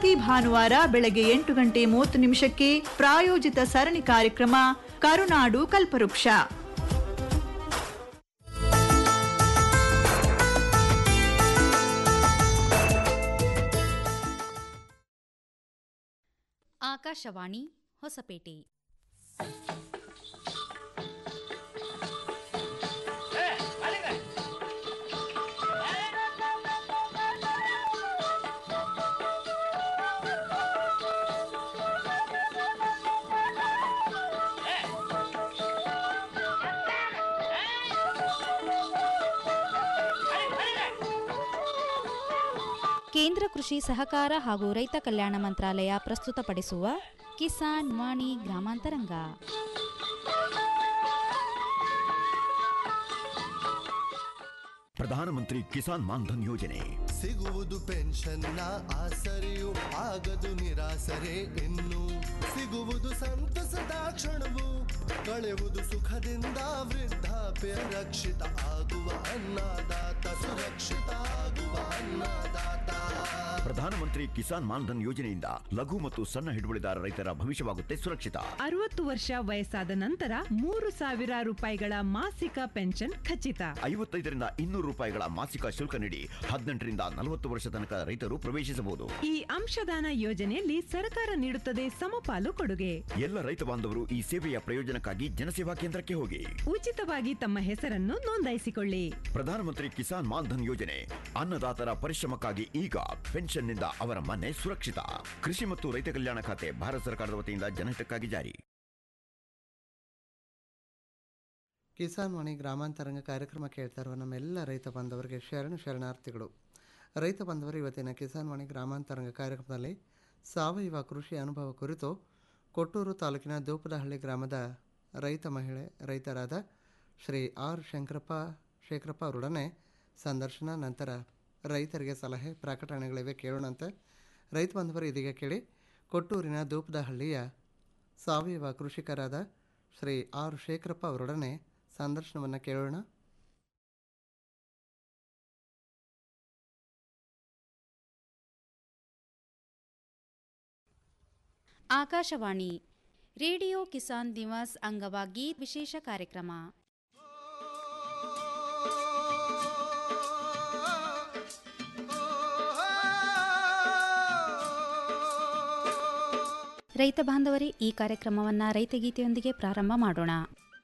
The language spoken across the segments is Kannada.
ಪ್ರತಿ ಭಾನುವಾರ ಬೆಳಗ್ಗೆ ಎಂಟು ಗಂಟೆ ಮೂವತ್ತು ನಿಮಿಷಕ್ಕೆ ಪ್ರಾಯೋಜಿತ ಸರಣಿ ಕಾರ್ಯಕ್ರಮ ಕರುನಾಡು ಕಲ್ಪವೃಕ್ಷ ಆಕಾಶವಾಣಿ ಹೊಸಪೇಟೆ ಕೇಂದ್ರ ಕೃಷಿ ಸಹಕಾರ ಹಾಗೂ ರೈತ ಕಲ್ಯಾಣ ಮಂತ್ರಾಲಯ ಪ್ರಸ್ತುತಪಡಿಸುವ ಕಿಸಾನ್ ವಾಣಿ ಗ್ರಾಮಾಂತರಂಗ ಪ್ರಧಾನಮಂತ್ರಿ ಕಿಸಾನ್ ಮಾನ್ಧನ್ ಯೋಜನೆ ಸಿಗುವುದು ಪೆನ್ಷನ್ನ ಆಸರೆಯು ಆಗದು ನಿರಾಸರೆ ಇನ್ನು ಸಿಗುವುದು ಸಂತಸದ ಕ್ಷಣವು ಕಳೆವುದು ಸುಖದಿಂದ ವೃದ್ಧಾಪ್ಯ ರಕ್ಷಿತ ಆಗುವ ಅನ್ನದಾತ ಸುರಕ್ಷಿತ ಆಗುವ ಅನ್ನದಾತ ಪ್ರಧಾನಮಂತ್ರಿ ಕಿಸಾನ್ ಮಾನ್ಧನ್ ಯೋಜನೆಯಿಂದ ಲಘು ಮತ್ತು ಸಣ್ಣ ಹಿಡುವಳಿದಾರ ರೈತರ ಭವಿಷ್ಯವಾಗುತ್ತೆ ಸುರಕ್ಷಿತ ಅರವತ್ತು ವರ್ಷ ವಯಸ್ಸಾದ ನಂತರ ಮೂರು ಸಾವಿರ ರೂಪಾಯಿಗಳ ಮಾಸಿಕ ಪೆನ್ಷನ್ ಖಚಿತ ಐವತ್ತೈದರಿಂದ ಇನ್ನೂರು ರೂಪಾಯಿಗಳ ಮಾಸಿಕ ಶುಲ್ಕ ನೀಡಿ ಹದಿನೆಂಟರಿಂದ ನಲವತ್ತು ವರ್ಷ ತನಕ ರೈತರು ಪ್ರವೇಶಿಸಬಹುದು ಈ ಅಂಶದಾನ ಯೋಜನೆಯಲ್ಲಿ ಸರ್ಕಾರ ನೀಡುತ್ತದೆ ಸಮಪಾಲು ಕೊಡುಗೆ ಎಲ್ಲ ರೈತ ಬಾಂಧವರು ಈ ಸೇವೆಯ ಪ್ರಯೋಜನಕ್ಕಾಗಿ ಜನಸೇವಾ ಕೇಂದ್ರಕ್ಕೆ ಹೋಗಿ ಉಚಿತವಾಗಿ ತಮ್ಮ ಹೆಸರನ್ನು ನೋಂದಾಯಿಸಿಕೊಳ್ಳಿ ಪ್ರಧಾನಮಂತ್ರಿ ಕಿಸಾನ್ ಮಾನ್ಧನ್ ಯೋಜನೆ ಅನ್ನದಾತರ ಪರಿಶ್ರಮಕ್ಕಾಗಿ ಈಗ ಪೆನ್ಷನ್ನಿಂದ ಅವರ ಮನೆ ಸುರಕ್ಷಿತ ಕೃಷಿ ಮತ್ತು ರೈತ ಕಲ್ಯಾಣ ಖಾತೆ ಭಾರತ ಸರ್ಕಾರದ ವತಿಯಿಂದ ಜನಹಿತಕ್ಕಾಗಿ ಜಾರಿ ಕಿಸಾನ್ ವಾಣಿ ಗ್ರಾಮಾಂತರಂಗ ಕಾರ್ಯಕ್ರಮ ಕೇಳ್ತಾ ಇರುವ ನಮ್ಮೆಲ್ಲ ರೈತ ಬಾಂಧವರಿಗೆ ಶರಣ ಶರಣಾರ್ಥಿಗಳು ರೈತ ಬಾಂಧವರು ಇವತ್ತಿನ ಕಿಸಾನ್ ವಾಣಿ ಗ್ರಾಮಾಂತರಂಗ ಕಾರ್ಯಕ್ರಮದಲ್ಲಿ ಸಾವಯವ ಕೃಷಿ ಅನುಭವ ಕುರಿತು ಕೊಟ್ಟೂರು ತಾಲೂಕಿನ ದೂಪದಹಳ್ಳಿ ಗ್ರಾಮದ ರೈತ ಮಹಿಳೆ ರೈತರಾದ ಶ್ರೀ ಆರ್ ಶಂಕರಪ್ಪ ಶೇಖರಪ್ಪ ಅವರೊಡನೆ ಸಂದರ್ಶನ ನಂತರ ರೈತರಿಗೆ ಸಲಹೆ ಪ್ರಕಟಣೆಗಳಿವೆ ಕೇಳೋಣಂತೆ ರೈತ ಬಾಂಧವರು ಇದೀಗ ಕೇಳಿ ಕೊಟ್ಟೂರಿನ ದೂಪದಹಳ್ಳಿಯ ಸಾವಯವ ಕೃಷಿಕರಾದ ಶ್ರೀ ಆರ್ ಶೇಖರಪ್ಪ ಅವರೊಡನೆ ಸಂದರ್ಶನವನ್ನು ಕೇಳೋಣ ಆಕಾಶವಾಣಿ ರೇಡಿಯೋ ಕಿಸಾನ್ ದಿವಸ್ ಅಂಗವಾಗಿ ವಿಶೇಷ ಕಾರ್ಯಕ್ರಮ ರೈತ ಬಾಂಧವರೇ ಈ ಕಾರ್ಯಕ್ರಮವನ್ನು ರೈತಗೀತೆಯೊಂದಿಗೆ ಪ್ರಾರಂಭ ಮಾಡೋಣ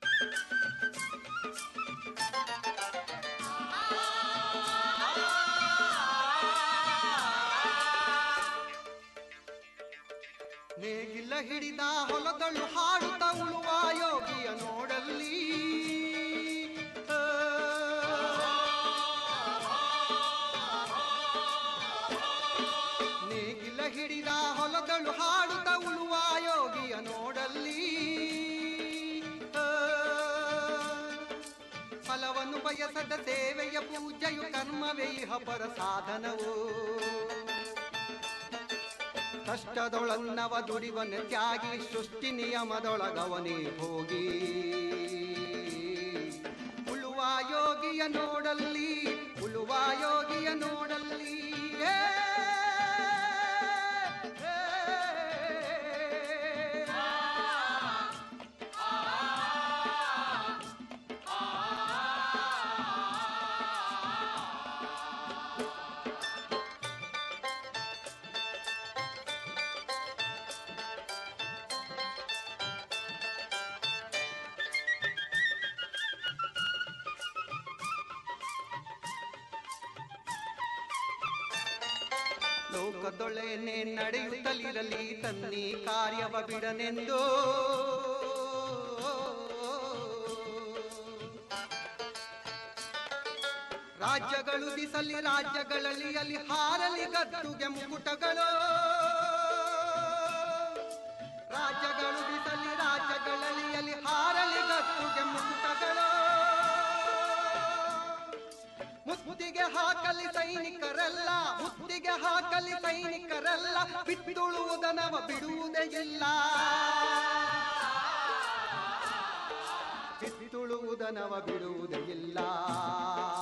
ನೇಗಿಲ ಹಿಡಿದ ಹೊಲದಳು ಹಾಡುತ್ತ ಉಳುವ ಯೋಗಿಯ ನೋಡಲ್ಲಿ ಆ. ನೇಗಿಲ ಹಿಡಿದ ಹೊಲದಳು ಹಾಡುತ್ತ ಉಳುವ ಯೋಗಿಯ ನೋಡಲ್ಲಿ ಆ. ಫಲವನ್ನು ಬಯಸದ ಸೇವೆಯ ಪೂಜೆಯು ಕರ್ಮವೇ ಇಹ ಪರ ಸಾಧನವು ಕಷ್ಟದೊಳನ್ನವ ದುಡಿವನ ತ್ಯಾಗಿ ಸೃಷ್ಟಿ ನಿಯಮದೊಳಗವನೇ ಹೋಗಿ ಉಳುವ ಯೋಗಿಯ ನೋಡಲ್ಲಿ ಉಳುವ ಯೋಗಿಯ ನೋಡಲ್ಲಿ ಏ, ಏ, ಲೋಕದೊಳೆನೆ ನಡೆಯುತ್ತಲಿರಲಿ ತನ್ನಿ ಕಾರ್ಯವ ಬಿಡನೆಂದು ರಾಜ್ಯಗಳು ದಿಸಲಿ ರಾಜ್ಯಗಳಲ್ಲಿ ಅಲ್ಲಿ ಹಾರಲಿ ಗದ್ದುಗೆ ಮುಕುಟಗಳು ರಾಜ್ಯಗಳು ದಿಸಲಿ ರಾಜ್ಯಗಳಲ್ಲಿ ಅಲ್ಲಿ ಹಾರಲಿ ಗದ್ದುಗೆ ಮುಕುಟಗಳು ಮುತ್ತಿಗೆ ಹಾಕಲಿ ಸೈನಿಕರೆಲ್ಲ ಮುತ್ತಿಗೆ ಹಾಕಲಿ ಸೈನಿಕರೆಲ್ಲ ಬಿತ್ತುಳುವುದನವ ಬಿಡುವುದೇ ಇಲ್ಲ ಬಿತ್ತುಳುವುದನವ ಬಿಡುವುದೇ ಇಲ್ಲ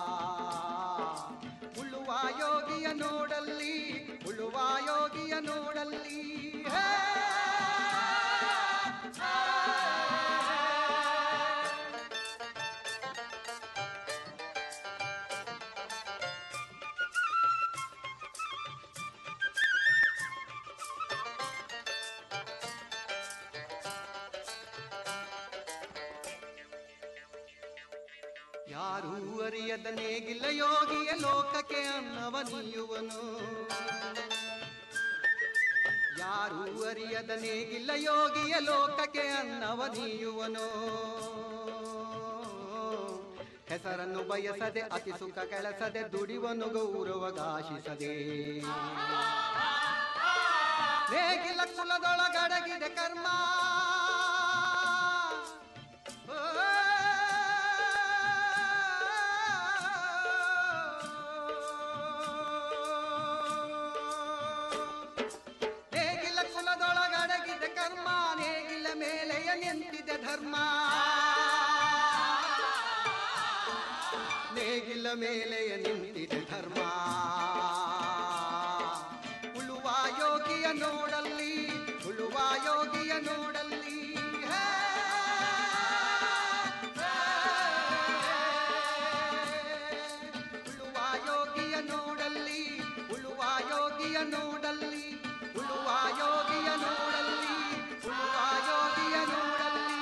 ಉಳುವ ಯೋಗಿಯ ನೋಡಲ್ಲಿ ಉಳುವ ಯೋಗಿಯ ನೋಡ ಯಾರೂ ಅರಿಯದ ನೇಗಿಲ್ಲ ಯೋಗಿಯ ಲೋಕಕ್ಕೆ ಅನ್ನವ ನೀಯುವನು ಯಾರೂ ಅರಿಯದ ನೇಗಿಲ್ಲ ಯೋಗಿಯ ಲೋಕಕ್ಕೆ ಅನ್ನವ ನೀಯುವನು ಹೆಸರನ್ನು ಬಯಸದೆ ಅತಿ ಸುಖ ಕೆಲಸದೆ ದುಡಿವನು ಗೌರವಗಾಶಿಸದೆ ನೇಗಿಲ ಕುಲದೊಳಗಡಗಿದೆ ಕರ್ಮ ನೇಗಿಲ ಕುಲದೊಳಗಡಗಿದೆ ಕರ್ಮ ನೇಗಿಲ ಮೇಲೆಯ ನಿಂತಿದೆ ಧರ್ಮ ನೇಗಿಲ ಮೇಲೆಯ ನಿಂತಿದೆ ಧರ್ಮ ಉಳುವ ಯೋಗಿಯ ನೋಡಲ್ಲಿ ಉಳುವ ಯೋಗಿಯ ನೋಡಲ್ಲಿ ಹೇ, ಹೇ, ಉಳುವ ಯೋಗಿಯ ನೋಡಲ್ಲಿ ಉಳುವ ಯೋಗಿಯ ನೋಡಲ್ಲಿ ಉಳುವ ಯೋಗಿಯ ನೋಡಲ್ಲಿ ಉಳುವ ಯೋಗಿಯ ನೋಡಲ್ಲಿ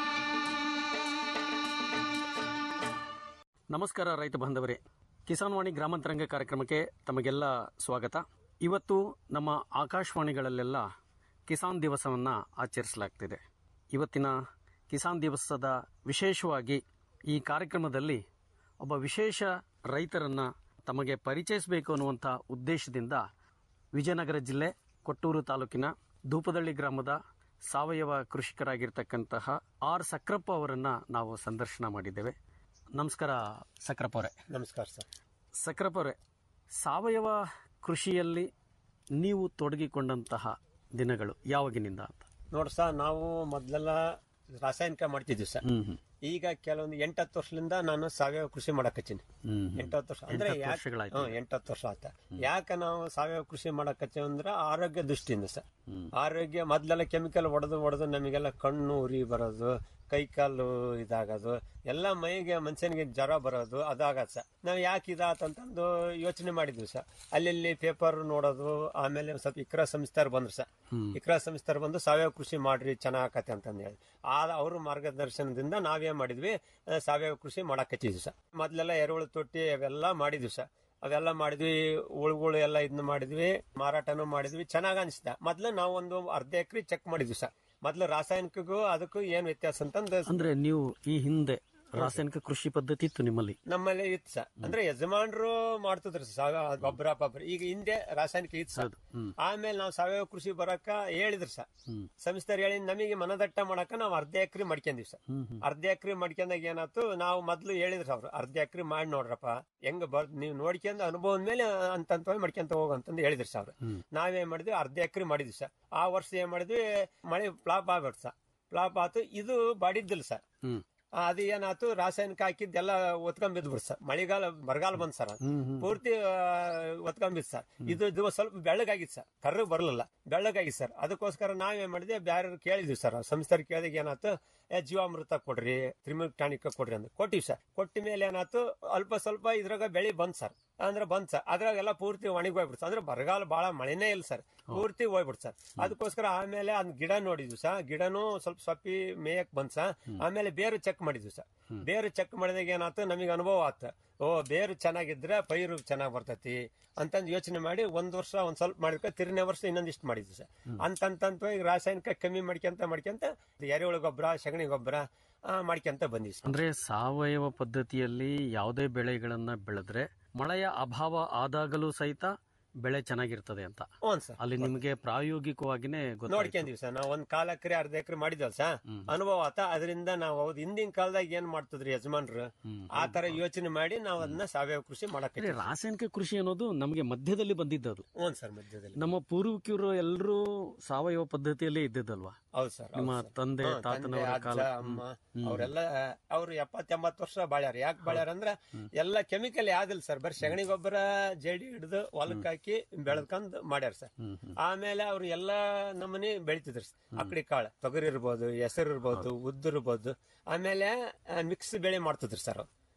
ನಮಸ್ಕಾರ ರೈತ ಬಾಂಧವರೇ ಕಿಸಾನ್ ವಾಣಿ ಗ್ರಾಮಾಂತರಂಗ ಕಾರ್ಯಕ್ರಮಕ್ಕೆ ತಮಗೆಲ್ಲ ಸ್ವಾಗತ ಇವತ್ತು ನಮ್ಮ ಆಕಾಶವಾಣಿಗಳಲ್ಲೆಲ್ಲ ಕಿಸಾನ್ ದಿವಸವನ್ನು ಆಚರಿಸಲಾಗ್ತಿದೆ ಇವತ್ತಿನ ಕಿಸಾನ್ ದಿವಸದ ವಿಶೇಷವಾಗಿ ಈ ಕಾರ್ಯಕ್ರಮದಲ್ಲಿ ಒಬ್ಬ ವಿಶೇಷ ರೈತರನ್ನು ತಮಗೆ ಪರಿಚಯಿಸಬೇಕು ಅನ್ನುವಂಥ ಉದ್ದೇಶದಿಂದ ವಿಜಯನಗರ ಜಿಲ್ಲೆ ಕೊಟ್ಟೂರು ತಾಲೂಕಿನ ಧೂಪದಳ್ಳಿ ಗ್ರಾಮದ ಸಾವಯವ ಕೃಷಿಕರಾಗಿರ್ತಕ್ಕಂತಹ ಆರ್ ಸಕ್ರಪ್ಪ ಅವರನ್ನು ನಾವು ಸಂದರ್ಶನ ಮಾಡಿದ್ದೇವೆ ನಮಸ್ಕಾರ ಸಕ್ರಪ್ಪ ಅವರೇ ನಮಸ್ಕಾರ ಸರ್ ಸಕ್ರಪ್ಪ ಅವರೇ ಸಾವಯವ ಕೃಷಿಯಲ್ಲಿ ನೀವು ತೊಡಗಿಕೊಂಡಂತಹ ದಿನಗಳು ಯಾವಾಗಿನಿಂದ ಅಂತ ನೋಡಿ ಸರ್ ನಾವು ಮೊದಲೆಲ್ಲ ರಾಸಾಯನಿಕ ಮಾಡ್ತಿದ್ವಿ ಸರ್ ಹ್ಮ್ ಹ್ಮ್. ಈಗ ಕೆಲವೊಂದು ಎಂಟತ್ತು ವರ್ಷದಿಂದ ನಾನು ಸಾವಯವ ಕೃಷಿ ಮಾಡಕತ್ತೀನಿ ಹ್ಮ್ ಹ್ಮ್. ಎಂಟತ್ತು ವರ್ಷ ಅಂದ್ರೆ ಎಂಟತ್ತು ಯಾಕ್- ವರ್ಷಗಳಾಯ್ತು. ಹ್ಮ್, ಎಂಟತ್ತು ವರ್ಷ ಆತ ಯಾಕೆ ನಾವು ಸಾವಯವ ಕೃಷಿ ಮಾಡಕತ್ತೀವಿ ಅಂದ್ರೆ ಆರೋಗ್ಯ ದೃಷ್ಟಿಯಿಂದ ಸರ್ ಆರೋಗ್ಯ ಮೊದ್ಲೆಲ್ಲ ಕೆಮಿಕಲ್ ಹೊಡೆದು ಹೊಡೆದು ನಮಗೆಲ್ಲ ಕಣ್ಣು ಉರಿ ಬರೋದು ಕೈ ಕಾಲು ಇದಾಗೋದು ಎಲ್ಲ ಮೈಗೆ ಮನುಷ್ಯನಿಗೆ ಜ್ವರ ಬರೋದು ಅದಾಗತ್ತೆ ಸರ್ ನಾವು ಯಾಕೆ ಇದಾತಂತಂದು ಯೋಚನೆ ಮಾಡಿದ್ವಿ ಸರ್ ಅಲ್ಲಿ ಪೇಪರ್ ನೋಡೋದು ಆಮೇಲೆ ಒಂದ್ ಸ್ವಲ್ಪ ಇಕ್ರಾ ಸಂಸ್ಥೆಯವ್ರು ಬಂದ್ರು ಸರ್ ಇಕ್ರಾ ಸಂಸ್ಥೆಯವ್ರು ಬಂದು ಸಾವಯವ ಕೃಷಿ ಮಾಡ್ರಿ ಚೆನ್ನಾಗತ್ತೆ ಅಂತಂದು ಹೇಳಿ ಆ ಅವ್ರ ಮಾರ್ಗದರ್ಶನದಿಂದ ನಾವೇನ್ ಮಾಡಿದ್ವಿ ಆ, ಸಾವಯವ ಕೃಷಿ ಮಾಡಕತ್ತಿದ್ವಿ ಸರ್ ಮೊದ್ಲೆಲ್ಲ ಎರೆಹುಳು ತೊಟ್ಟಿ ಅವೆಲ್ಲ ಮಾಡಿದ್ವಿ ಸರ್ ಅವೆಲ್ಲ ಮಾಡಿದ್ವಿ ಉಳುಗಳು ಎಲ್ಲ ಇದನ್ನ ಮಾಡಿದ್ವಿ ಮಾರಾಟನೂ ಮಾಡಿದ್ವಿ ಚೆನ್ನಾಗ್ ಅನಿಸ್ತ ಮೊದ್ಲು ನಾವು ಒಂದು ಅರ್ಧ ಎಕರೆ ಚೆಕ್ ಮಾಡಿದ್ವಿ ಸರ್ ಮೊದ್ಲು ರಾಸಾಯನಿಕಗೂ ಅದಕ್ಕೂ ಏನ್ ವ್ಯತ್ಯಾಸ ಅಂತಂದು ಅಂದ್ರೆ ನೀವು ಈ ಹಿಂದೆ ರಾಸಾಯನಿಕ ಕೃಷಿ ಪದ್ಧತಿ ಇತ್ತು ನಿಮ್ಮಲ್ಲಿ ನಮ್ಮಲ್ಲಿ ಇತ್ತು ಸರ್ ಅಂದ್ರೆ ಯಜಮಾನ್ರು ಮಾಡ್ತಿದ್ರು ಸಾವ ಗೊಬ್ಬರ ಪಬ್ಬರ ಈಗ ಹಿಂದೆ ರಾಸಾಯನಿಕ ಇತ್ತು ಸರ್ ಆಮೇಲೆ ನಾವು ಸಾವಯವ ಕೃಷಿ ಬರಕ ಹೇಳಿದ್ರು ಸರ್ ಸಂಸ್ಥೆ ಹೇಳಿ ನಮಗೆ ಮನದಟ್ಟ ಮಾಡಕ ನಾವು ಅರ್ಧ ಎಕರೆ ಮಾಡ್ಕೊಂಡ್ವಿ ಸರ್ ಅರ್ಧ ಎಕರೆ ಮಾಡ್ಕೊಂಡಾಗ ಏನಾಯ್ತು ನಾವು ಮೊದ್ಲು ಹೇಳಿದ್ರು ಅವ್ರು ಅರ್ಧ ಎಕರೆ ಮಾಡಿ ನೋಡ್ರಪ್ಪ ಹೆಂಗ್ ಬರ್ ನೀವು ನೋಡ್ಕೊಂಡ್ ಅನುಭವದ ಮೇಲೆ ಅಂತಂತ ಮಾಡ್ಕೊಂತ ಹೋಗಂತಂದು ಹೇಳಿದ್ರು ಸರ್ ಅವ್ರು ನಾವೇನ್ ಮಾಡಿದ್ವಿ ಅರ್ಧ ಎಕರೆ ಮಾಡಿದ್ವಿ ಸರ್ ಆ ವರ್ಷ ಏನ್ ಮಾಡಿದ್ವಿ ಮಳೆ ಫ್ಲಾಪ್ ಆಗ್ಬಿಡ್ತು ಸರ್ ಫ್ಲಾಪ್ ಆತು ಇದು ಬಾಡಿದ್ದಿಲ್ಲ ಸರ್ ಹ್ಮ್ ಆ, ಅದು ಏನಾಯ್ತು ರಾಸಾಯನಿಕ ಹಾಕಿದ್ದೆಲ್ಲ ಒತ್ಕೊಂಡ್ ಬಿದ್ಬಿಡ್ತು ಸರ್ ಮಳೆಗಾಲ ಬರಗಾಲ ಬಂದ್ ಸರ್ ಅದು. ಪೂರ್ತಿ ಒತ್ಕೊಂಡ್ ಸರ್ ಇದು ಇದು ಸ್ವಲ್ಪ ಬೆಳ್ಳಗಾಗಿತ್ತು ಸರ್ ಕರ್ರಗ್ ಬರಲಿಲ್ಲ ಬೆಳ್ಳಗಾಗಿತ್ತು ಸರ್ ಅದಕ್ಕೋಸ್ಕರ ನಾವೇನ್ ಮಾಡಿದ್ವಿ ಬ್ಯಾರ ಕೇಳಿದ್ವಿ ಸರ್ ಸಂಸ್ಥೆ ಕೇಳಿದಾಗ ಏನಾಯ್ತು ಏ ಜೀವಾಮೃತ ಕೊಡ್ರಿ ತ್ರಿಮಿಕ್ ಟಾನಿಕ್ ಕೊಡ್ರಿ ಅಂತ ಕೊಟ್ಟಿವಿ ಸರ್ ಕೊಟ್ಟ ಮೇಲೆ ಏನಾಯ್ತು ಅಲ್ಪ ಸ್ವಲ್ಪ ಇದ್ರಾಗ ಬೆಳಿ ಬಂದ್ ಸರ್ ಅಂದ್ರೆ ಬಂದ್ ಸರ್ ಅದ್ರಾಗೆಲ್ಲ ಪೂರ್ತಿ ಒಣಗಿ ಹೋಗ್ಬಿಡ್ತು ಅಂದ್ರೆ ಬರಗಾಲ ಬಹಳ ಮಳೆನೇ ಇಲ್ಲ ಸರ್ ಪೂರ್ತಿ ಹೋಗ್ಬಿಡ್ತು ಸರ್ ಅದಕ್ಕೋಸ್ಕರ ಆಮೇಲೆ ಅದ್ ಗಿಡ ನೋಡಿದ್ವಿ ಸರ್ ಗಿಡನೂ ಸ್ವಲ್ಪ ಸೊಪ್ಪಿ ಮೇಯಕ್ ಬಂದ್ ಸರ್ ಆಮೇಲೆ ಬೇರು ಚೆಕ್ ಮಾಡಿದ್ವಿ ಸರ್ ಬೇರು ಚೆಕ್ ಮಾಡಿದಾಗ ಏನಾಯ್ತು ನಮಗೆ ಅನುಭವ ಆತ ಓ ಬೇರು ಚೆನ್ನಾಗಿದ್ರೆ ಪೈರು ಚೆನ್ನಾಗ್ ಬರ್ತೈತಿ ಅಂತಂದ್ ಯೋಚನೆ ಮಾಡಿ ಒಂದ್ ವರ್ಷ ಒಂದ್ ಸ್ವಲ್ಪ ಮಾಡಿದ್ಕ ತಿರ್ನೇ ವರ್ಷ ಇನ್ನೊಂದಿಷ್ಟು ಮಾಡಿದ್ವಿ ಸರ್ ಅಂತಂತ ಈಗ ರಾಸಾಯನಿಕ ಕಮ್ಮಿ ಮಾಡ್ಕೊಂತ ಮಾಡ್ಕೊಂತ ಎರೆಹುಳು ಗೊಬ್ಬರ ಸಗಣಿ ಗೊಬ್ಬರ ಮಾಡ್ಕೊಂತ ಬಂದಿವಿ ಸರ್ ಅಂದ್ರೆ ಸಾವಯವ ಪದ್ಧತಿಯಲ್ಲಿ ಯಾವುದೇ ಬೆಳೆಗಳನ್ನ ಬೆಳೆದ್ರೆ ಮಳೆಯ ಅಭಾವ ಆದಾಗಲೂ ಸಹಿತ ಬೆಳೆ ಚೆನ್ನಾಗಿರ್ತದೆ ಅಂತ ಹ್ಞೂ ಸರ್ ಅಲ್ಲಿ ನಿಮಗೆ ಪ್ರಾಯೋಗಿಕವಾಗಿನೇ ಗೊತ್ತಾಯ್ತು ನೋಡ್ಕೊಂದಿವಿ ಸರ್ ನಾವು ಒಂದ್ ಕಾಲ ಎಕರೆ ಅರ್ಧ ಎಕರೆ ಮಾಡಿದ್ವಲ್ಲ ಸರ್ ಅನುಭವ ಆತ ಅದರಿಂದ ನಾವು ಹೌದು ಹಿಂದಿನ ಕಾಲದಾಗ ಏನ್ ಮಾಡ್ತಿದ್ರಿ ಯಜಮಾನ್ರು ಆ ತರ ಯೋಚನೆ ಮಾಡಿ ನಾವು ಅದನ್ನ ಸಾವಯವ ಕೃಷಿ ಮಾಡಕ್ಕೆ ಅಂದ್ರೆ ರಾಸಾಯನಿಕ ಕೃಷಿ ಅನ್ನೋದು ನಮಗೆ ಮಧ್ಯದಲ್ಲಿ ಬಂದಿದ್ದದು ಹ್ಞೂ ಸರ್ ಮಧ್ಯದಲ್ಲಿ ನಮ್ಮ ಪೂರ್ವಿಕರು ಎಲ್ಲರೂ ಸಾವಯವ ಪದ್ಧತಿಯಲ್ಲೇ ಇದ್ದಿದ್ದಲ್ವಾ ಹೌದು ಸರ್ ನಿಮ್ಮ ತಂದೆ ತಾತನವರ ಕಾಲ ಅಮ್ಮ ಅವರೆಲ್ಲ ಅವ್ರು ಎಪ್ಪತ್ ಎಂಬತ್ ವರ್ಷ ಬಾಳ್ಯಾರ ಯಾಕೆ ಬಾಳ್ಯಾರ ಅಂದ್ರ ಎಲ್ಲ ಕೆಮಿಕಲ್ ಯಾವ್ದಿಲ್ಲ ಸರ್ ಬರೀ ಸಗಣಿ ಗೊಬ್ಬರ ಜಡಿ ಹಿಡಿದು ಹೊಲಕ್ ಹಾಕಿ ಬೆಳ್ಕೊಂಡ್ ಮಾಡ್ಯಾರ ಸರ್ ಆಮೇಲೆ ಅವ್ರು ಎಲ್ಲಾ ನಮೂನಿ ಬೆಳಿತಿದ್ರು ಸರ್ ಅಕ್ಕಡಿ ಕಾಳು ತೊಗರಿ ಇರ್ಬೋದು ಹೆಸರು ಇರ್ಬೋದು ಉದ್ದು ಇರ್ಬೋದು ಆಮೇಲೆ ಮಿಕ್ಸ್ ಬೆಳೆ ಮಾಡ್ತಿದ್ರು ಸರ್ ಅವ್ರು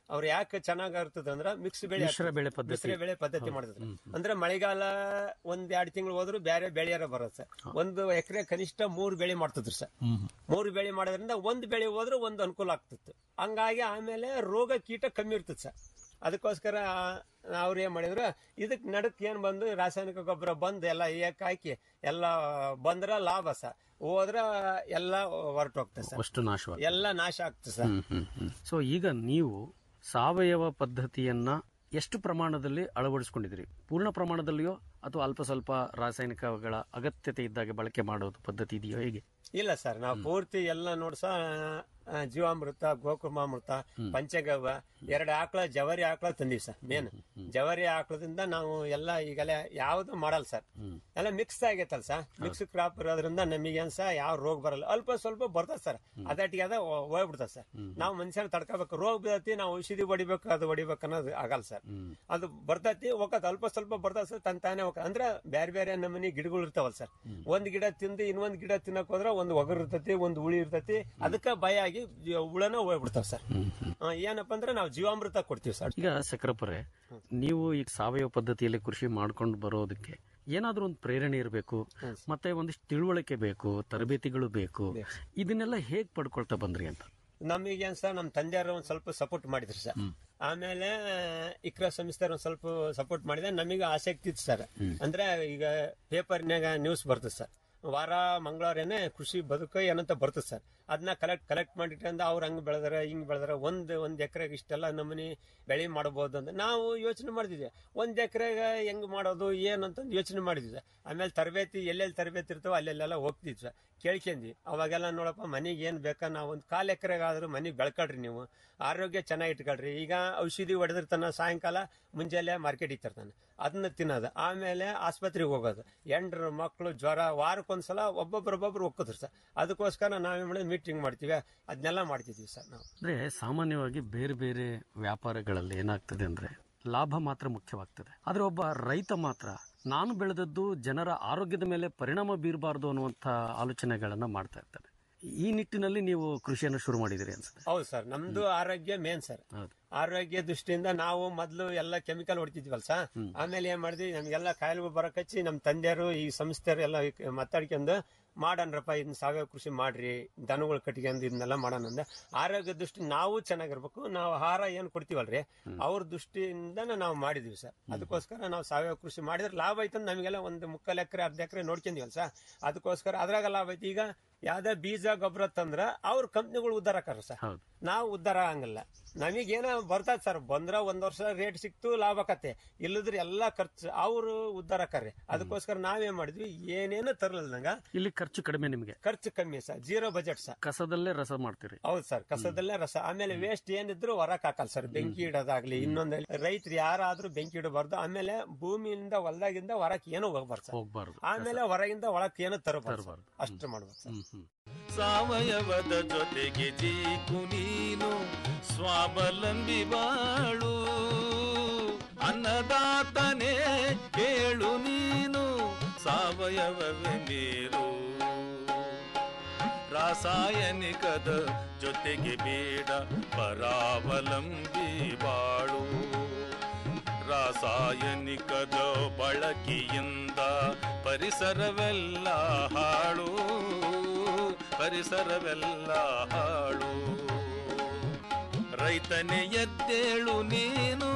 ಅವ್ರು ಯಾಕೆ ಚೆನ್ನಾಗ್ ಇರ್ತದ ಅಂದ್ರ ಮಿಕ್ಸ್ ಬೆಳೆ ಮಿಶ್ರ ಬೆಳೆ ಪದ್ಧತಿ. ಮಿಶ್ರ ಬೆಳೆ ಪದ್ಧತಿ ಮಾಡಿದ್ರು ಅಂದ್ರೆ ಮಳೆಗಾಲ ಒಂದ್ ಎರಡ್ ತಿಂಗಳು ಹೋದ್ರು ಬೇರೆ ಬೆಳೆಯಾರ ಬರುತ್ತೆ ಸರ್ ಒಂದು ಎಕರೆ ಕನಿಷ್ಠ ಮೂರು ಬೆಳೆ ಮಾಡ್ತಿದ್ರು ಸರ್ ಮೂರು ಬೆಳೆ ಮಾಡೋದ್ರಿಂದ ಒಂದ್ ಬೆಳೆ ಹೋದ್ರೆ ಒಂದು ಅನುಕೂಲ ಆಗ್ತಿತ್ತು ಹಂಗಾಗಿ ಆಮೇಲೆ ರೋಗ ಕೀಟ ಕಮ್ಮಿ ಇರ್ತದೆ ಸರ್ ಅದಕ್ಕೋಸ್ಕರ ಅವ್ರು ಏನ್ ಮಾಡಿದ್ರು ಇದಕ್ ನಡಕ್ ಏನ್ ಬಂದು ರಾಸಾಯನಿಕ ಗೊಬ್ಬರ ಬಂದು ಎಲ್ಲ ಏಕ್ ಹಾಕಿ ಎಲ್ಲ ಬಂದ್ರ ಲಾಭ ಸರ್ ಹೋದ್ರ ಎಲ್ಲ ಹೊರಟೋಗ್ತದೆ ಸರ್ ಅಷ್ಟು ನಾಶವಾಗಿ ಎಲ್ಲ ನಾಶ ಆಗ್ತದೆ ಸರ್ ಸೊ ಈಗ ನೀವು ಸಾವಯವ ಪದ್ಧತಿಯನ್ನ ಎಷ್ಟು ಪ್ರಮಾಣದಲ್ಲಿ ಅಳವಡಿಸ್ಕೊಂಡಿದ್ದೀರಿ ಪೂರ್ಣ ಪ್ರಮಾಣದಲ್ಲಿಯೋ ಅಥವಾ ಅಲ್ಪ ಸ್ವಲ್ಪ ರಾಸಾಯನಿಕಗಳ ಅಗತ್ಯತೆ ಇದ್ದಾಗ ಬಳಕೆ ಮಾಡೋದು ಪದ್ಧತಿ ಇದೆಯೋ ಹೇಗೆ ಇಲ್ಲ ಸರ್ ನಾವು ಪೂರ್ತಿ ಎಲ್ಲ ನೋಡ್ಸ ಆ, ಜೀವಾಮೃತ ಗೋಕುಮಾಮೃತ ಪಂಚಗವ್ವ ಎರಡು ಆಕಳ ಜವರಿ ಆಕಳ ತಂದೀವಿ ಸರ್ ಮೇನ್ ಜವರಿ ಆಕಳದಿಂದ ನಾವು ಎಲ್ಲ ಈಗಲೇ ಯಾವ್ದು ಮಾಡಲ್ಲ ಸರ್ ಎಲ್ಲ ಮಿಕ್ಸ್ ಆಗೈತಲ್ಲ ಸರ್ ಮಿಕ್ಸ್ ಕ್ರಾಪ್ ಇರೋದ್ರಿಂದ ನಮಗೇನ್ ಸಹ ಯಾವ ರೋಗ ಬರಲ್ಲ ಅಲ್ಪ ಸ್ವಲ್ಪ ಬರ್ತದೆ ಸರ್ ಅದಟ್ಟಿಗೆ ಅದ ಹೋಗ್ಬಿಡ್ತದೆ ಸರ್ ನಾವು ಮನುಷ್ಯನ ತಡ್ಕೋಬೇಕು ರೋಗ ಬೀಳತಿ ನಾವು ಔಷಧಿ ಹೊಡಿಬೇಕು ಅದು ಹೊಡಿಬೇಕು ಅನ್ನೋದು ಆಗಲ್ಲ ಸರ್ ಅದು ಬರ್ತೈತಿ ಹೋಗತ್ ಅಲ್ಪ ಸ್ವಲ್ಪ ಬರ್ತದೆ ಸರ್ ತನ್ ತಾನೇ ಹೋಗ ಅಂದ್ರೆ ಬೇರೆ ಬೇರೆ ನಮೂನಿ ಗಿಡಗಳು ಇರ್ತಾವಲ್ಲ ಸರ್ ಒಂದ್ ಗಿಡ ತಿಂದು ಇನ್ನೊಂದ್ ಗಿಡ ತಿನ್ನಕ್ ಹೋದ್ರೆ ಒಂದು ಒಗರ್ ಇರ್ತೈತಿ ಒಂದು ಹುಳಿ ಇರ್ತೈತಿ ಅದಕ್ಕ ಭಯ ಆಗಿ ಜಿ- ಹುಳನ ಹೋಗ್ಬಿಡ್ತಾವ ಸರ್ ಆ, ಏನಪ್ಪಾ ಅಂದ್ರೆ ನಾವು ಜೀವಾಮೃತ ಕೊಡ್ತೀವಿ ಸರ್ ಈಗ ಸಕ್ರಪರೆ ನೀವು ಈಗ ಸಾವಯವ ಪದ್ಧತಿಯಲ್ಲಿ ಕೃಷಿ ಮಾಡ್ಕೊಂಡು ಬರೋದಕ್ಕೆ ಏನಾದ್ರೂ ಒಂದು ಪ್ರೇರಣೆ ಇರಬೇಕು ಮತ್ತೆ ಒಂದಿಷ್ಟು ತಿಳುವಳಿಕೆ ಬೇಕು ತರಬೇತಿಗಳು ಬೇಕು ಇದನ್ನೆಲ್ಲ ಹೇಗ್ ಪಡ್ಕೊಳ್ತಾ ಬಂದ್ರಿ ಅಂತ ನಮಗೇನ್ ಸರ್ ನಮ್ ತಂದೆಯವರು ಒಂದ್ ಸ್ವಲ್ಪ ಸಪೋರ್ಟ್ ಮಾಡಿದ್ರು ಸರ್ ಆಮೇಲೆ ಇಕ್ರಾ ಸಂಸ್ಥೆ ಒಂದ್ ಸ್ವಲ್ಪ ಸಪೋರ್ಟ್ ಮಾಡಿದೆ ನಮಗೆ ಆಸಕ್ತಿ ಇತ್ತು ಸರ್ ಅಂದ್ರೆ ಈಗ ಪೇಪರ್ನ್ಯಾಗ ನ್ಯೂಸ್ ಬರ್ತದೆ ಸರ್ ವಾರ ಮಂಗಳವಾರನೇ ಕೃಷಿ ಬದುಕು ಏನಂತ ಬರ್ತದೆ ಸರ್ ಅದನ್ನ ಕಲೆಕ್ಟ್ ಕಲೆಕ್ಟ್ ಮಾಡಿಟ್ಕೊಂಡು ಅವ್ರು ಹಂಗ್ ಬೆಳೆದಾರ ಹಿಂಗ್ ಬೆಳೆದಾರ ಒಂದ್ ಒಂದ್ ಎಕರೆಗೆ ಇಷ್ಟೆಲ್ಲ ನಮೂನಿ ಬೆಳೆ ಮಾಡಬಹುದು ಅಂತ ನಾವು ಯೋಚನೆ ಮಾಡಿದ್ವಿ ಒಂದ್ ಎಕರೆಗೆ ಹೆಂಗ್ ಮಾಡೋದು ಏನಂತಂದು ಯೋಚನೆ ಮಾಡಿದ್ವಿ ಆಮೇಲೆ ತರಬೇತಿ ಎಲ್ಲೆಲ್ಲಿ ತರಬೇತಿ ಇರ್ತಾವ ಅಲ್ಲೆಲ್ಲೆಲ್ಲ ಹೋಗ್ತಿದ್ವಿ ಸರ್ ಕೇಳ್ಕೊಂಡ್ವಿ ಅವಾಗೆಲ್ಲ ನೋಡಪ್ಪ ಮನೆಗೆ ಏನ್ ಬೇಕಾ ನಾವು ಒಂದ್ ಕಾಲ್ ಎಕರೆಗಾದ್ರೂ ಮನೆಗೆ ಬೆಳ್ಕೊಳ್ರಿ ನೀವು ಆರೋಗ್ಯ ಚೆನ್ನಾಗಿ ಇಟ್ಕೊಳ್ರಿ ಈಗ ಔಷಧಿ ಹೊಡೆದಿರ್ತಾನ ಸಾಯಂಕಾಲ ಮುಂಜಾನೆ ಮಾರ್ಕೆಟ್ ಇತ್ತಿರ್ತಾನೆ ಅದನ್ನ ತಿನ್ನೋದು ಆಮೇಲೆ ಆಸ್ಪತ್ರೆಗೆ ಹೋಗೋದು ಎಂಡ್ರು ಮಕ್ಕಳು ಜ್ವರ ವಾರಕ್ಕೊಂದ್ಸಲ ಒಬ್ಬೊಬ್ರೊಬ್ಬೊಬ್ರು ಹೋಗ್ಕೋದ್ರು ಸರ್ ಅದಕ್ಕೋಸ್ಕರ ನಾವೇನ್ ಮಾಡೋದು ಮೀಟಿಂಗ್ ಮಾಡ್ತೀವಿ ಅದನ್ನೆಲ್ಲ ಮಾಡ್ತಿದ್ವಿ ಸರ್ ನಾವು ಅಂದ್ರೆ ಸಾಮಾನ್ಯವಾಗಿ ಬೇರೆ ಬೇರೆ ವ್ಯಾಪಾರಗಳಲ್ಲಿ ಏನಾಗ್ತದೆ ಅಂದ್ರೆ ಲಾಭ ಮಾತ್ರ ಮುಖ್ಯವಾಗ್ತದೆ ಆದ್ರೆ ಒಬ್ಬ ರೈತ ಮಾತ್ರ ನಾನು ಬೆಳೆದದ್ದು ಜನರ ಆರೋಗ್ಯದ ಮೇಲೆ ಪರಿಣಾಮ ಬೀರಬಾರ್ದು ಅನ್ನುವಂಥ ಆಲೋಚನೆಗಳನ್ನ ಮಾಡ್ತಾ ಇರ್ತಾರೆ ಈ ನಿಟ್ಟಿನಲ್ಲಿ ನೀವು ಕೃಷಿಯನ್ನು ಶುರು ಮಾಡಿದಿರಿ ಅನ್ಸುತ್ತೆ ಹೌದು ಸರ್ ನಮ್ದು ಆರೋಗ್ಯ ಮೇನ್ ಸರ್ ಹೌದು. ಆರೋಗ್ಯ ದೃಷ್ಟಿಯಿಂದ ನಾವು ಮೊದ್ಲು ಎಲ್ಲ ಕೆಮಿಕಲ್ ಹೊಡಿತಿದ್ವಲ್ಲ ಸರ್ ಆಮೇಲೆ ಏನ್ ಮಾಡಿದ್ವಿ ನಮ್ಗೆಲ್ಲ ಕಾಯಿಲೆಗಳು ಬರಕ್ ಹಚ್ಚಿ ನಮ್ ತಂದೆಯರು ಈ ಸಂಸ್ಥೆಯರು ಎಲ್ಲ ಮಾತಾಡ್ಕೊಂಡು ಮಾಡನ್ರಪ್ಪ ಇದನ್ನ ಸಾವಯವ ಕೃಷಿ ಮಾಡ್ರಿ ದನಗಳು ಕಟ್ಕೊಂಡು ಇದನ್ನೆಲ್ಲ ಮಾಡೋಣ ಅಂದೆ ಆರೋಗ್ಯ ದೃಷ್ಟಿ ನಾವು ಚೆನ್ನಾಗಿರ್ಬೇಕು ನಾವು ಆಹಾರ ಏನ್ ಕೊಡ್ತೀವಲ್ರಿ ಅವ್ರ ದೃಷ್ಟಿಯಿಂದ ನಾವು ಮಾಡಿದ್ವಿ ಸರ್ ಅದಕ್ಕೋಸ್ಕರ ನಾವು ಸಾವಯವ ಕೃಷಿ ಮಾಡಿದ್ರೆ ಲಾಭ ಐತಂದ್ ನಮಗೆಲ್ಲ ಒಂದು ಮುಕ್ಕಾಲ್ ಎಕರೆ ಅರ್ಧ ಎಕರೆ ನೋಡ್ಕೊಂಡಿವಲ್ಲ ಸರ್ ಅದಕ್ಕೋಸ್ಕರ ಅದ್ರಾಗ ಲಾಭ ಐತಿ ಈಗ ಯಾವ್ದೇ ಬೀಜ ಗೊಬ್ಬರ ತಂದ್ರ ಅವ್ರ ಕಂಪ್ನಿಗಳು ಉದ್ದಾರ ಆಕಾರ ಸರ್ ಹೌದು ನಾವು ಉದ್ದಾರ ಆಗಂಗಿಲ್ಲ ನಮಗೇನ ಬರ್ತದ ಸರ್ ಬಂದ್ರ ಒಂದ್ ವರ್ಷ ರೇಟ್ ಸಿಕ್ತು ಲಾಭ ಆಕತ್ತೆ ಇಲ್ಲದ್ರೆ ಎಲ್ಲಾ ಖರ್ಚು ಅವರು ಉದ್ದಾರ ಆಕಾರ್ರಿ ಅದಕ್ಕೋಸ್ಕರ ನಾವೇನ್ ಮಾಡಿದ್ವಿ ಏನೇನು ತರಲಿಲ್ದಂಗ ಇಲ್ಲಿ ಖರ್ಚು ಕಡಿಮೆ ನಿಮಗೆ ಖರ್ಚು ಕಮ್ಮಿ ಸರ್ ಜೀರೋ ಬಜೆಟ್ ಸರ್ ಕಸದಲ್ಲೇ ರಸ ಮಾಡ್ತೀರಿ ಹೌದು ಸರ್ ಕಸದಲ್ಲೇ ರಸ ಆಮೇಲೆ ವೇಸ್ಟ್ ಏನಿದ್ರು ಹೊರಕ್ ಹಾಕಲ್ಲ ಸರ್ ಬೆಂಕಿ ಇಡೋದಾಗ್ಲಿ ಇನ್ನೊಂದ್ ರೈತರು ಯಾರಾದ್ರೂ ಬೆಂಕಿ ಇಡಬಾರ್ದು ಆಮೇಲೆ ಭೂಮಿಯಿಂದ ಹೊಲದಾಗಿಂದ ಹೊರಕ್ ಏನು ಹೋಗ್ಬಾರ್ದು ಸರ್ ಹೋಗ್ಬಾರ್ದು ಆಮೇಲೆ ಹೊರಗಿಂದ ಒಳಕ್ ಏನು ತರಬಾರ್ದು ಅಷ್ಟು ಮಾಡ್ಬೇಕು ಸರ್ ಹ್ಮ್ ಹ್ಮ್ ಸಾವಯವದ ಜೊತೆಗೆ ಜೀಕು ನೀನು ಸ್ವಾವಲಂಬಿ ಬಾಳು ಅನ್ನದಾತನೇ ಕೇಳು ನೀನು ಸಾವಯವವೇ ಮೇಲು ರಾಸಾಯನಿಕದ ಜೊತೆಗೆ ಬೇಡ ಪರಾವಲಂಬಿ ಬಾಳು ರಾಸಾಯನಿಕದ ಬಳಕೆಯಿಂದ ಪರಿಸರವೆಲ್ಲ ಹಾಳು ಪರಿಸರವೆಲ್ಲ ಹಾಳು ರೈತನೇ ಎದ್ದೇಳು ನೀನು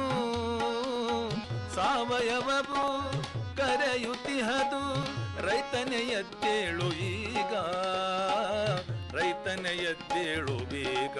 ಸಾವಯವವು ಕರೆಯುತ್ತಿಹದು ರೈತನೇ ಎದ್ದೇಳು ಈಗ ರೈತನೇ ಎದ್ದೇಳು ಬೇಗ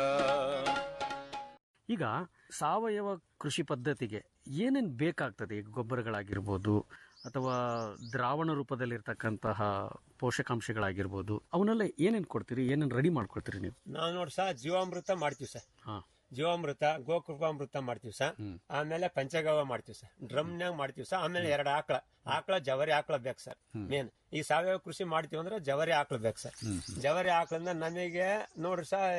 ಈಗ ಸಾವಯವ ಕೃಷಿ ಪದ್ಧತಿಗೆ ಏನೇನ್ ಬೇಕಾಗ್ತದೆ ಈಗ ಗೊಬ್ಬರಗಳಾಗಿರ್ಬೋದು ಅಥವಾ ದ್ರಾವಣ ರೂಪದಲ್ಲಿರ್ತಕ್ಕಂತಹ ಪೋಷಕಾಂಶಗಳಾಗಿರ್ಬೋದು ಅವನ್ನೆಲ್ಲ ಏನೇನ್ ಕೊಡ್ತೀರಿ ಏನೇನ್ ರೆಡಿ ಮಾಡ್ಕೊಡ್ತೀರಿ ನೀವು ನಾವು ನೋಡಿ ಸರ್ ಜೀವಾಮೃತ ಮಾಡ್ತೀವಿ ಸರ್ ಹಾ ಜೀವಾಮೃತ ಗೋಕೃಪಾಮೃತ ಮಾಡ್ತೀವಿ ಸರ್ ಆಮೇಲೆ ಪಂಚಗವ್ಯ ಮಾಡ್ತೀವಿ ಸರ್ ಡ್ರಮ್ನ್ಯಾಗ ಮಾಡ್ತೀವಿ ಸರ್ ಆಮೇಲೆ ಎರಡು ಆಕಳ ಆಕಳ ಜವರಿ ಆಕಳ ಬೇಕು ಸರ್ ಮೇನ್ ಈ ಸಾವಯವ ಕೃಷಿ ಮಾಡ್ತೀವಿ ಅಂದ್ರೆ ಜವರಿ ಆಕಳ ಬೇಕು ಸರ್ ಜವರಿ ಆಕಳಿಂದ ನಮಗೆ ನೋಡ್ರಿ ಸರ್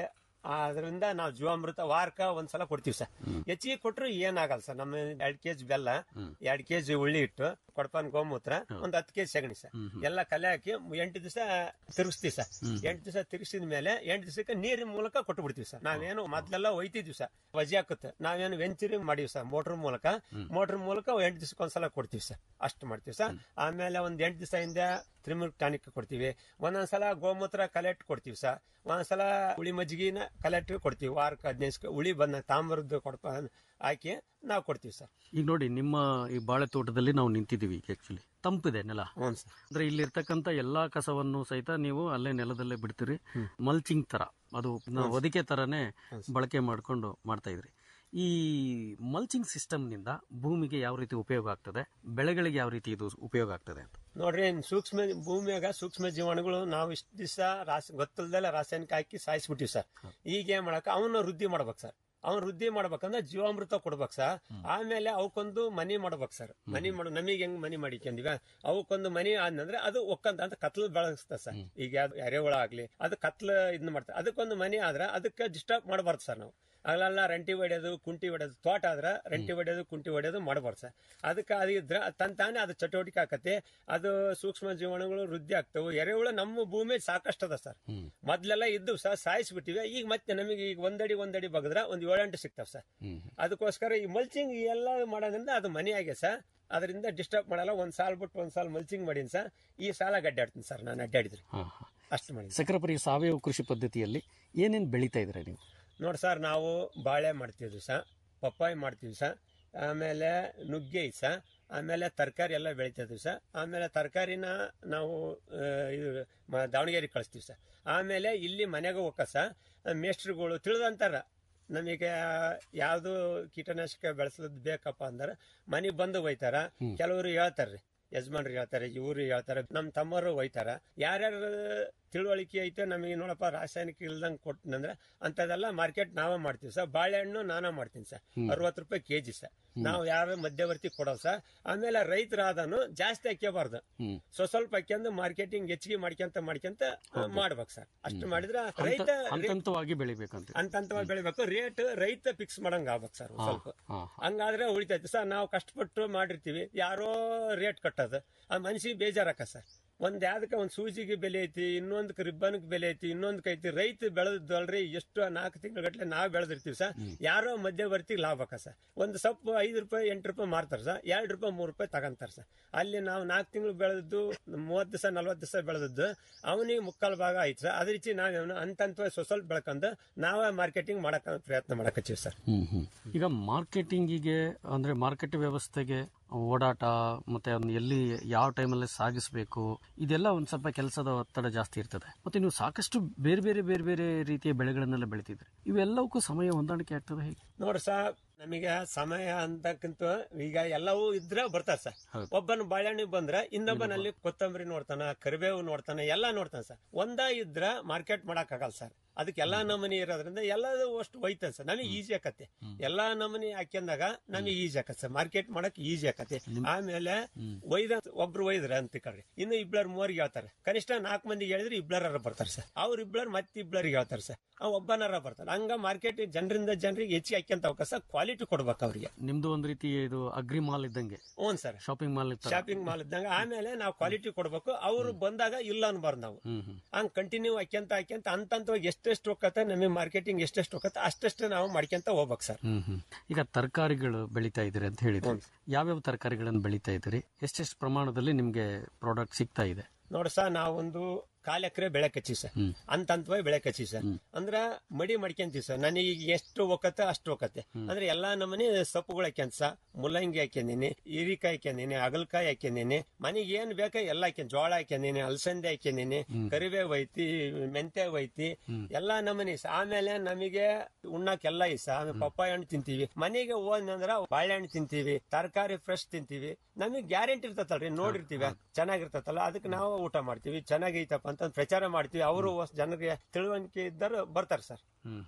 ಅದರಿಂದ ನಾವು ಜೀವಾಮೃತ ವಾರಕ್ಕ ಒಂದ್ಸಲ ಕೊಡ್ತೀವಿ ಸರ್ ಹೆಚ್ಚಿಗೆ ಕೊಟ್ರು ಏನಾಗಲ್ಲ ಸರ್ ನಮ್ಮ ಎರಡ್ ಕೆಜಿ ಬೆಲ್ಲ ಎರಡ್ ಕೆಜಿ ಉಳ್ಳಿ ಇಟ್ಟು ಕೊಡಪಾನ್ ಗೋಮೂತ್ರ ಒಂದ್ ಹತ್ತು ಕೆಜಿ ಸಗಣಿ ಸರ್ ಎಲ್ಲ ಕಲೆ ಹಾಕಿ ಎಂಟು ದಿವಸ ತಿರುಗಿಸ್ತೀವಿ ಸರ್ ಎಂಟು ದಿವಸ ತಿರುಗಿಸಿದ ಮೇಲೆ ಎಂಟು ದಿವಸಕ್ಕೆ ನೀರಿನ ಮೂಲಕ ಕೊಟ್ಟು ಬಿಡ್ತೀವಿ ಸರ್ ನಾವೇನು ಮೊದ್ಲೆಲ್ಲ ಒಯ್ತಿದ್ವಿ ಸರ್ ವಜಿ ಹಾಕುತ್ತೆ ನಾವೇನು ವೆಂಚುರಿ ಮಾಡೀವಿ ಸರ್ ಮೋಟರ್ ಮೂಲಕ ಮೋಟರ್ ಮೂಲಕ ಎಂಟು ದಿವಸಕ್ಕೆ ಒಂದ್ಸಲ ಕೊಡ್ತೀವಿ ಸರ್ ಅಷ್ಟು ಮಾಡ್ತೀವಿ ಸರ್ ಆಮೇಲೆ ಒಂದ್ ಎಂಟು ದಿವಸ ಹಿಂದೆ ತ್ರಿಮಿಲ್ಕ್ ಟಾನಿಕ್ ಕೊಡ್ತೀವಿ ಒಂದೊಂದ್ಸಲ ಗೋಮೂತ್ರ ಕಲೆಕ್ಟ್ ಕೊಡ್ತೀವಿ ಸರ್ ಒಂದೊಂದ್ಸಲ ಹುಳಿ ಮಜ್ಜಿಗೆನ ಕಲೆಕ್ಟ್ ಕೊಡ್ತೀವಿ ವಾರಕ್ಕೆ ಹದಿನೈದು ಹುಳಿ ಬಂದ ತಾಮ್ರದ್ದು ಕೊಡ್ಪ ಹಾಕಿ ನಾವು ಕೊಡ್ತೀವಿ ಸರ್ ಈಗ ನೋಡಿ ನಿಮ್ಮ ಈ ಬಾಳೆ ತೋಟದಲ್ಲಿ ನಾವು ನಿಂತಿದ್ದೀವಿ ಈಗ ಆಕ್ಚುಲಿ ತಂಪಿದೆ ನೆಲ ಹ್ಞೂ ಸರ್ ಅಂದ್ರೆ ಇಲ್ಲಿರ್ತಕ್ಕಂಥ ಎಲ್ಲಾ ಕಸವನ್ನು ಸಹಿತ ನೀವು ಅಲ್ಲೇ ನೆಲದಲ್ಲೇ ಬಿಡ್ತೀರಿ ಮಲ್ಚಿಂಗ್ ತರ ಅದು ನಾವು ಹೊದಿಕೆ ತರನೇ ಬಳಕೆ ಮಾಡ್ಕೊಂಡು ಮಾಡ್ತಾ ಇದ್ರಿ ಈ ಮಲ್ಚಿಂಗ್ ಸಿಸ್ಟಮ್ ನಿಂದ ಭೂಮಿಗೆ ಯಾವ ರೀತಿ ಉಪಯೋಗ ಆಗ್ತದೆ ಬೆಳೆಗಳಿಗೆ ಯಾವ ರೀತಿ ಇದು ಉಪಯೋಗ ಆಗ್ತದೆ ಅಂತ ನೋಡ್ರಿ ಇನ್ ಸೂಕ್ಷ್ಮ ಭೂಮಿಯಾಗ ಸೂಕ್ಷ್ಮ ಜೀವಾಣುಗಳು ನಾವು ಇಷ್ಟ ದಿವಸ ರಾಸ ಗೊತ್ತಿಲ್ದಲ್ಲ ರಾಸಾಯನಿಕ ಹಾಕಿ ಸಾಯಿಸ್ಬಿಟ್ಟಿವಿ ಸರ್ ಈಗ ಏನ್ ಮಾಡಕ ಅವನ್ನ ವೃದ್ಧಿ ಮಾಡ್ಬೇಕು ಸರ್ ಅವ್ನ ವೃದ್ಧಿ ಮಾಡ್ಬೇಕಂದ್ರೆ ಜೀವಾಮೃತ ಕೊಡ್ಬೇಕು ಸರ್ ಆಮೇಲೆ ಅವಕ್ಕೊಂದು ಮನಿ ಮಾಡ್ಬೇಕು ಸರ್ ಮನಿ ಮಾಡ ನಮಗೆ ಹೆಂಗ್ ಮನಿ ಮಾಡಿಕೊಂಡಿವ ಅವಕ್ಕೊಂದು ಮನಿ ಆದ್ನಂದ್ರೆ ಅದು ಒಕ್ಕಂತ ಅಂತ ಕತ್ಲು ಬೆಳೆಸ್ತ ಸರ್ ಈಗ ಯಾವ್ದು ಎರೆಹುಳ ಆಗ್ಲಿ ಅದು ಕತ್ಲು ಇದನ್ನ ಮಾಡ್ತಾರೆ ಅದಕ್ಕೊಂದು ಮನಿ ಆದ್ರೆ ಅದಕ್ಕೆ ಡಿಸ್ಟರ್ಬ್ ಮಾಡಬಾರ್ದು ಸರ್ ನಾವು ಅಲ್ಲೆಲ್ಲ ರಂಟಿ ಹೊಡೆಯೋದು ಕುಂಟಿ ಹೊಡೆಯೋದು ತೋಟ ಆದ್ರೆ ರಂಟಿ ಹೊಡೆಯೋದು ಕುಂಟಿ ಹೊಡೆಯೋದು ಮಾಡಬಾರ್ದು ಸರ್ ಅದಕ್ಕೆ ಅದು ಇದ್ರೆ ತನ್ ತಾನೇ ಅದು ಚಟುವಟಿಕೆ ಆಕತಿ ಅದು ಸೂಕ್ಷ್ಮ ಜೀವಾಣುಗಳು ವೃದ್ಧಿ ಆಗ್ತವೆ ಎರೆಹುಳ ನಮ್ಮ ಭೂಮಿ ಸಾಕಷ್ಟು ಅದ ಸರ್ ಮೊದ್ಲೆಲ್ಲ ಇದ್ದು ಸರ್ ಸಾಯಿಸ್ಬಿಟ್ಟಿವೆ ಈಗ ಮತ್ತೆ ನಮಗೆ ಈಗ ಒಂದಡಿ ಒಂದಡಿ ಬಗದ್ರ ಒಂದ್ ಏಳೆಂಟು ಸಿಗ್ತಾವ ಸರ್ ಅದಕ್ಕೋಸ್ಕರ ಈ ಮಲ್ಚಿಂಗ್ ಎಲ್ಲ ಮಾಡೋದ್ರಿಂದ ಅದು ಮನೆ ಆಗಿದೆ ಸರ್ ಅದರಿಂದ ಡಿಸ್ಟರ್ಬ್ ಮಾಡಲ್ಲ ಒಂದ್ ಸಾಲ್ ಬಿಟ್ಟು ಒಂದ್ ಸಾಲ್ ಮಲ್ಚಿಂಗ್ ಮಾಡೀನಿ ಸರ್ ಈ ಸಾಲ ಗಡ್ಡಾಡ್ತೀನಿ ಸರ್ ನಾನು ಅಡ್ಡಾಡಿದ್ರಿ ಅಷ್ಟು ಮಾಡಿ ಸಕ್ರಪರಿ ಸಾವಯವ ಕೃಷಿ ಪದ್ಧತಿಯಲ್ಲಿ ಏನೇನ್ ಬೆಳೀತಾ ಇದ್ರೆ ನೀವು ನೋಡಿ ಸರ್ ನಾವು ಬಾಳೆ ಮಾಡ್ತಿದ್ವಿ ಸರ್ ಪಪ್ಪಾಯಿ ಮಾಡ್ತೀವಿ ಸರ್ ಆಮೇಲೆ ನುಗ್ಗೆ ಐತೆ ಸರ್ ಆಮೇಲೆ ತರಕಾರಿ ಎಲ್ಲ ಬೆಳಿತಿದ್ವಿ ಸರ್ ಆಮೇಲೆ ತರಕಾರಿನ ನಾವು ಆ, ಇದು ಮ- ದಾವಣಗೆರೆ ಕಳಿಸ್ತೀವಿ ಸರ್ ಆಮೇಲೆ ಇಲ್ಲಿ ಮನೆಗೆ ಹೋಗ ಸರ್ ಮೇಸ್ಟ್ರುಗಳು ತಿಳಿದಂತಾರ ನಮಗೆ ಯಾವುದು ಕೀಟನಾಶಕ ಬೆಳೆಸೋದು ಬೇಕಪ್ಪ ಅಂದ್ರೆ ಮನೆಗೆ ಬಂದು ಒಯ್ತಾರ ಕೆಲವರು ಹೇಳ್ತಾರ್ರಿ ಯಜಮಾನ್ರು ಹೇಳ್ತಾರೆ ಇವರು ಹೇಳ್ತಾರೆ ನಮ್ಮ ತಮ್ಮರು ಒಯ್ತಾರ ಯಾರ್ಯಾರು ತಿಳುವಳಿಕೆ ಐತೆ ನಮಗೆ ನೋಡಪ್ಪ ರಾಸಾಯನಿಕ ಇಲ್ದಂಗೆ ಕೊಟ್ಟನಂದ್ರೆ ಅಂಥದ್ದೆಲ್ಲ ಮಾರ್ಕೆಟ್ ನಾವೇ ಮಾಡ್ತೀವಿ ಸರ್ ಬಾಳೆಹಣ್ಣು ನಾನೇ ಮಾಡ್ತೀನಿ ಸರ್ ಅರವತ್ತು ರೂಪಾಯಿ ಕೆಜಿ ಸರ್ ನಾವು ಯಾರು ಮಧ್ಯವರ್ತಿ ಕೊಡೋ ಸರ್ ಆಮೇಲೆ ರೈತರಾದನು ಜಾಸ್ತಿ ಹಾಕ್ಯಬಾರ್ದು ಸೊ ಸ್ವಲ್ಪ ಹಾಕ್ಯಂದು ಮಾರ್ಕೆಟಿಂಗ್ ಹೆಚ್ಚಿಗೆ ಮಾಡ್ಕೊಂತ ಮಾಡ್ಕೊಂತ ಮಾಡ್ಬೇಕು ಸರ್ ಅಷ್ಟು ಮಾಡಿದ್ರೆ ರೈತ ಹಂತ ಹಂತವಾಗಿ ಬೆಳಿಬೇಕಂತ ಅಂತ ಹಂತವಾಗಿ ಬೆಳಿಬೇಕು ರೇಟ್ ರೈತ ಫಿಕ್ಸ್ ಮಾಡಂಗ ಆಗ್ಬೇಕು ಸರ್ ಒಂದ್ ಸ್ವಲ್ಪ ಹಾ. ಹಂಗಾದ್ರೆ ಉಳಿತೈತಿ ಸರ್ ನಾವು ಕಷ್ಟಪಟ್ಟು ಮಾಡಿರ್ತೀವಿ ಯಾರೋ ರೇಟ್ ಕಟ್ಟೋದು ಆ ಮನ್ಸಿಗೆ ಬೇಜಾರಕ್ಕ ಸರ್ ಒಂದ್ ಯಾವ್ದಕ್ಕೆ ಒಂದ್ ಸೂಜಿಗೆ ಬೆಲೆ ಐತಿ ಇನ್ನೊಂದಕ್ಕೆ ರಿಬ್ಬನ್ಗೆ ಬೆಲೆ ಐತಿ ಇನ್ನೊಂದಕ್ಕೆ ಐತಿ ರೈತ ಬೆಳೆದಲ್ರಿ ಎಷ್ಟು ನಾಲ್ಕು ತಿಂಗಳ ಗಟ್ಲೆ ನಾವು ಬೆಳೆದಿರ್ತೀವಿ ಸರ್ ಯಾರೋ ಮಧ್ಯವರ್ತಿ ಲಾಭಕ್ಕ ಸರ್ ಒಂದು ಸೊಪ್ಪು ಐದು ರೂಪಾಯಿ ಎಂಟು ರೂಪಾಯಿ ಮಾರ್ತಾರೆ ಸರ್ ಎರಡು ರೂಪಾಯಿ ಮೂರು ರೂಪಾಯಿ ತಗೊಂತಾರೆ ಸರ್ ಅಲ್ಲಿ ನಾವು ನಾಲ್ಕು ತಿಂಗಳು ಬೆಳೆದದ್ದು ಮೂವತ್ತು ದಿವಸ ನಲ್ವತ್ತು ದಿವಸ ಬೆಳೆದದ್ದು ಅವನಿಗೆ ಮುಕ್ಕಾಲು ಭಾಗ ಐತಿ ಸರ್ ಅದ್ರ ರೀತಿ ನಾವೇನು ಅಂತ ಹಂತವಾಗಿ ಸ್ವಲ್ಪ ಬೆಳ್ಕೊಂಡು ನಾವೇ ಮಾರ್ಕೆಟಿಂಗ್ ಮಾಡಕ್ ಪ್ರಯತ್ನ ಮಾಡಕತ್ತೀವಿ ಸರ್ ಹ್ಮ್ ಹ್ಮ್ ಈಗ ಮಾರ್ಕೆಟಿಂಗಿಗೆ ಅಂದ್ರೆ ಮಾರ್ಕೆಟ್ ವ್ಯವಸ್ಥೆಗೆ ಓಡಾಟ ಮತ್ತೆ ಅದನ್ನ ಎಲ್ಲಿ ಯಾವ ಟೈಮಲ್ಲಿ ಸಾಗಿಸಬೇಕು ಇದೆಲ್ಲ ಒಂದ್ ಸ್ವಲ್ಪ ಕೆಲಸದ ಒತ್ತಡ ಜಾಸ್ತಿ ಇರ್ತದೆ ಮತ್ತೆ ನೀವು ಸಾಕಷ್ಟು ಬೇರೆ ಬೇರೆ ಬೇರೆ ಬೇರೆ ರೀತಿಯ ಬೆಳೆಗಳನ್ನೆಲ್ಲ ಬೆಳಿತಿದ್ರಿ ಇವೆಲ್ಲವಕ್ಕೂ ಸಮಯ ಹೊಂದಾಣಿಕೆ ಆಗ್ತದೆ ಹೇಗೆ ನೋಡ್ರಿ ಸರ್ ನಮಗೆ ಸಮಯ ಅಂತಕ್ಕಿಂತ ಈಗ ಎಲ್ಲವೂ ಇದ್ರೆ ಬರ್ತಾರೆ ಸರ್ ಹೌದು. ಒಬ್ಬನ ಬಾಳೆಹಣ್ಣು ಬಂದ್ರೆ ಇನ್ನೊಬ್ಬನಲ್ಲಿ ಕೊತ್ತಂಬರಿ ನೋಡ್ತಾನ ಕರಿಬೇವು ನೋಡ್ತಾನೆ ಎಲ್ಲಾ ನೋಡ್ತಾನೆ ಸರ್ ಒಂದ ಇದ್ರ ಮಾರ್ಕೆಟ್ ಮಾಡಕ್ ಆಗಲ್ಲ ಸರ್ ಅದಕ್ಕೆ ಎಲ್ಲಾ ನಮೂನಿ ಇರೋದ್ರಿಂದ ಎಲ್ಲದೂ ಅಷ್ಟು ಒಯ್ತದೆ ಸರ್ ನಮಗೆ ಈಜಿ ಆಕತ್ತೆ ಎಲ್ಲಾ ನಮೂನಿ ಹಾಕ್ಯಂದಾಗ ನಮಗೆ ಈಜಿ ಆಕತ್ತೆ ಸರ್ ಮಾರ್ಕೆಟ್ ಮಾಡಕ್ ಈಜಿ ಆಕತ್ತೆ ಆಮೇಲೆ ಒಯ್ದ ಒಬ್ರು ಒಯ್ದ್ರ ಅಂತ ಕಳ್ರಿ ಇನ್ನು ಇಬ್ಳರ್ ಮೂವರಿಗೆ ಹೇಳ್ತಾರೆ ಕನಿಷ್ಠ ನಾಲ್ಕು ಮಂದಿಗೆ ಹೇಳಿದ್ರೆ ಇಬ್ಳರ ಬರ್ತಾರೆ ಸರ್ ಅವ್ರ ಇಬ್ಳರ್ ಮತ್ತೆ ಇಬ್ಳರಿಗೆ ಹೇಳ್ತಾರೆ ಸರ್ ಅವ್ ಒಬ್ಬನಾರ ಬರ್ತಾರೆ ಹಂಗ ಮಾರ್ಕೆಟ್ ಜನರಿಂದ ಜನರಿಗೆ ಹೆಚ್ಚಿಗೆ ಹಾಕ್ಯಂತ ಅವಕಾಶ ಕ್ವಾಲಿಟಿ ಕೊಡ್ಬೇಕು ಅವ್ರಿಗೆ ನಿಮ್ದು ಒಂದ್ ರೀತಿ ಇದು ಅಗ್ರಿ ಮಾಲ್ ಇದ್ದಂಗೆ ಹ್ಞೂ ಸರ್ ಶಾಪಿಂಗ್ ಮಾಲ್ ಇರ್ತಾರೆ ಶಾಪಿಂಗ್ ಮಾಲ್ ಇದ್ದಂಗ ಆಮೇಲೆ ನಾವು ಕ್ವಾಲಿಟಿ ಕೊಡ್ಬೇಕು ಅವ್ರು ಬಂದಾಗ ಇಲ್ಲ ಅನ್ಬಾರ್ದು ನಾವು ಹ್ಮ್ ಹ್ಮ್ ಹಂಗ್ ಕಂಟಿನ್ಯೂ ಹಾಕ್ಯಂತ ಹಾಕ್ಯಂತ ಹಂತವಾಗಿ ಎಷ್ಟೆಷ್ಟು ಹೋಗತ್ತೆ ನಮಗೆ ಮಾರ್ಕೆಟಿಂಗ್ ಎಷ್ಟೆಷ್ಟು ಹೋಗತ್ತೆ ಅಷ್ಟಷ್ಟು ನಾವು ಮಾಡ್ಕೊಂತ ಹೋಗ್ಬೇಕು ಸರ್ ಹ್ಮ್ ಹ್ಮ್ ಈಗ ತರಕಾರಿಗಳು ಬೆಳಿತಾ ಇದ್ದೀರಿ ಅಂತ ಹೇಳಿದ್ರಿ ಯಾವ್ಯಾವ ತರಕಾರಿಗಳನ್ನು ಬೆಳಿತಾ ಇದ್ದೀರಿ ಎಷ್ಟೆಷ್ಟು ಪ್ರಮಾಣದಲ್ಲಿ ನಿಮ್ಗೆ ಪ್ರಾಡಕ್ಟ್ ಸಿಗ್ತಾ ಇದೆ ನೋಡಿ ಸರ್ ನಾವೊಂದು ಕಾಲ್ ಎಕರೆ ಬೆಳೆ ಕಚ್ಚಿ ಸರ್ ಅಂತ ಹಂತವಾಗಿ ಬೆಳೆ ಕಚ್ಚಿ ಸರ್ ಅಂದ್ರ ಮಡಿ ಮಾಡ್ಕೊಂತೀವಿ ಸರ್ ನನಗೆ ಈಗ ಎಷ್ಟು ಹೋಗತ್ತೆ ಅಷ್ಟು ಹೋಗತ್ತೆ ಅಂದ್ರೆ ಎಲ್ಲಾ ನಮ್ಮನೆ ಸೊಪ್ಪುಗಳು ಹಾಕ್ಯಂತ ಸರ್ ಮುಲ್ಲಂಗಿ ಹಾಕ್ಯಂದಿನಿ ಹೀರಿಕಾಯಿ ಹಾಕ್ಯಂದಿನಿ ಅಗಲಕಾಯಿ ಹಾಕ್ಯಂದಿನಿ ಮನೆಗೆ ಏನ್ ಬೇಕ ಎಲ್ಲ ಹಾಕ್ಯಂದ್ ಜೋಳ ಹಾಕ್ಯಂದಿನಿ ಅಲಸಂದೆ ಹಾಕ್ಯಂದಿನಿ ಕರಿಬೇವು ಐತಿ ಮೆಂತ್ಯ ಐತಿ ಎಲ್ಲಾ ನಮನಿ ಸರ್ ಆಮೇಲೆ ನಮಗೆ ಉಣ್ಣಾಕ್ ಎಲ್ಲ ಐತಿ ಸರ್ ಆಮೇಲೆ ಪಪ್ಪಾಯ ಹಣ್ಣು ತಿಂತೀವಿ ಮನೆಗೆ ಹೋದ್ನಂದ್ರ ಬಾಳೆಹಣ್ಣು ತಿಂತೀವಿ ತರಕಾರಿ ಫ್ರೆಶ್ ತಿಂತೀವಿ ನಮಗೆ ಗ್ಯಾರಂಟಿ ಇರ್ತತಲ್ರಿ ನೋಡಿರ್ತೀವಿ ಚೆನ್ನಾಗಿರ್ತತಲ್ಲ ಅದಕ್ಕೆ ನಾವು ಊಟ ಮಾಡ್ತೀವಿ ಚೆನ್ನಾಗೈತಪ್ಪ ಅಂತ ಪ್ರಚಾರ ಮಾಡ್ತೀವಿ ಅವರು ಜನರಿಗೆ ತಿಳುವಳಿಕೆ ಇದ್ದರು ಬರ್ತಾರೆ ಸರ್ ಹ್ಮ್ ಹ್ಮ್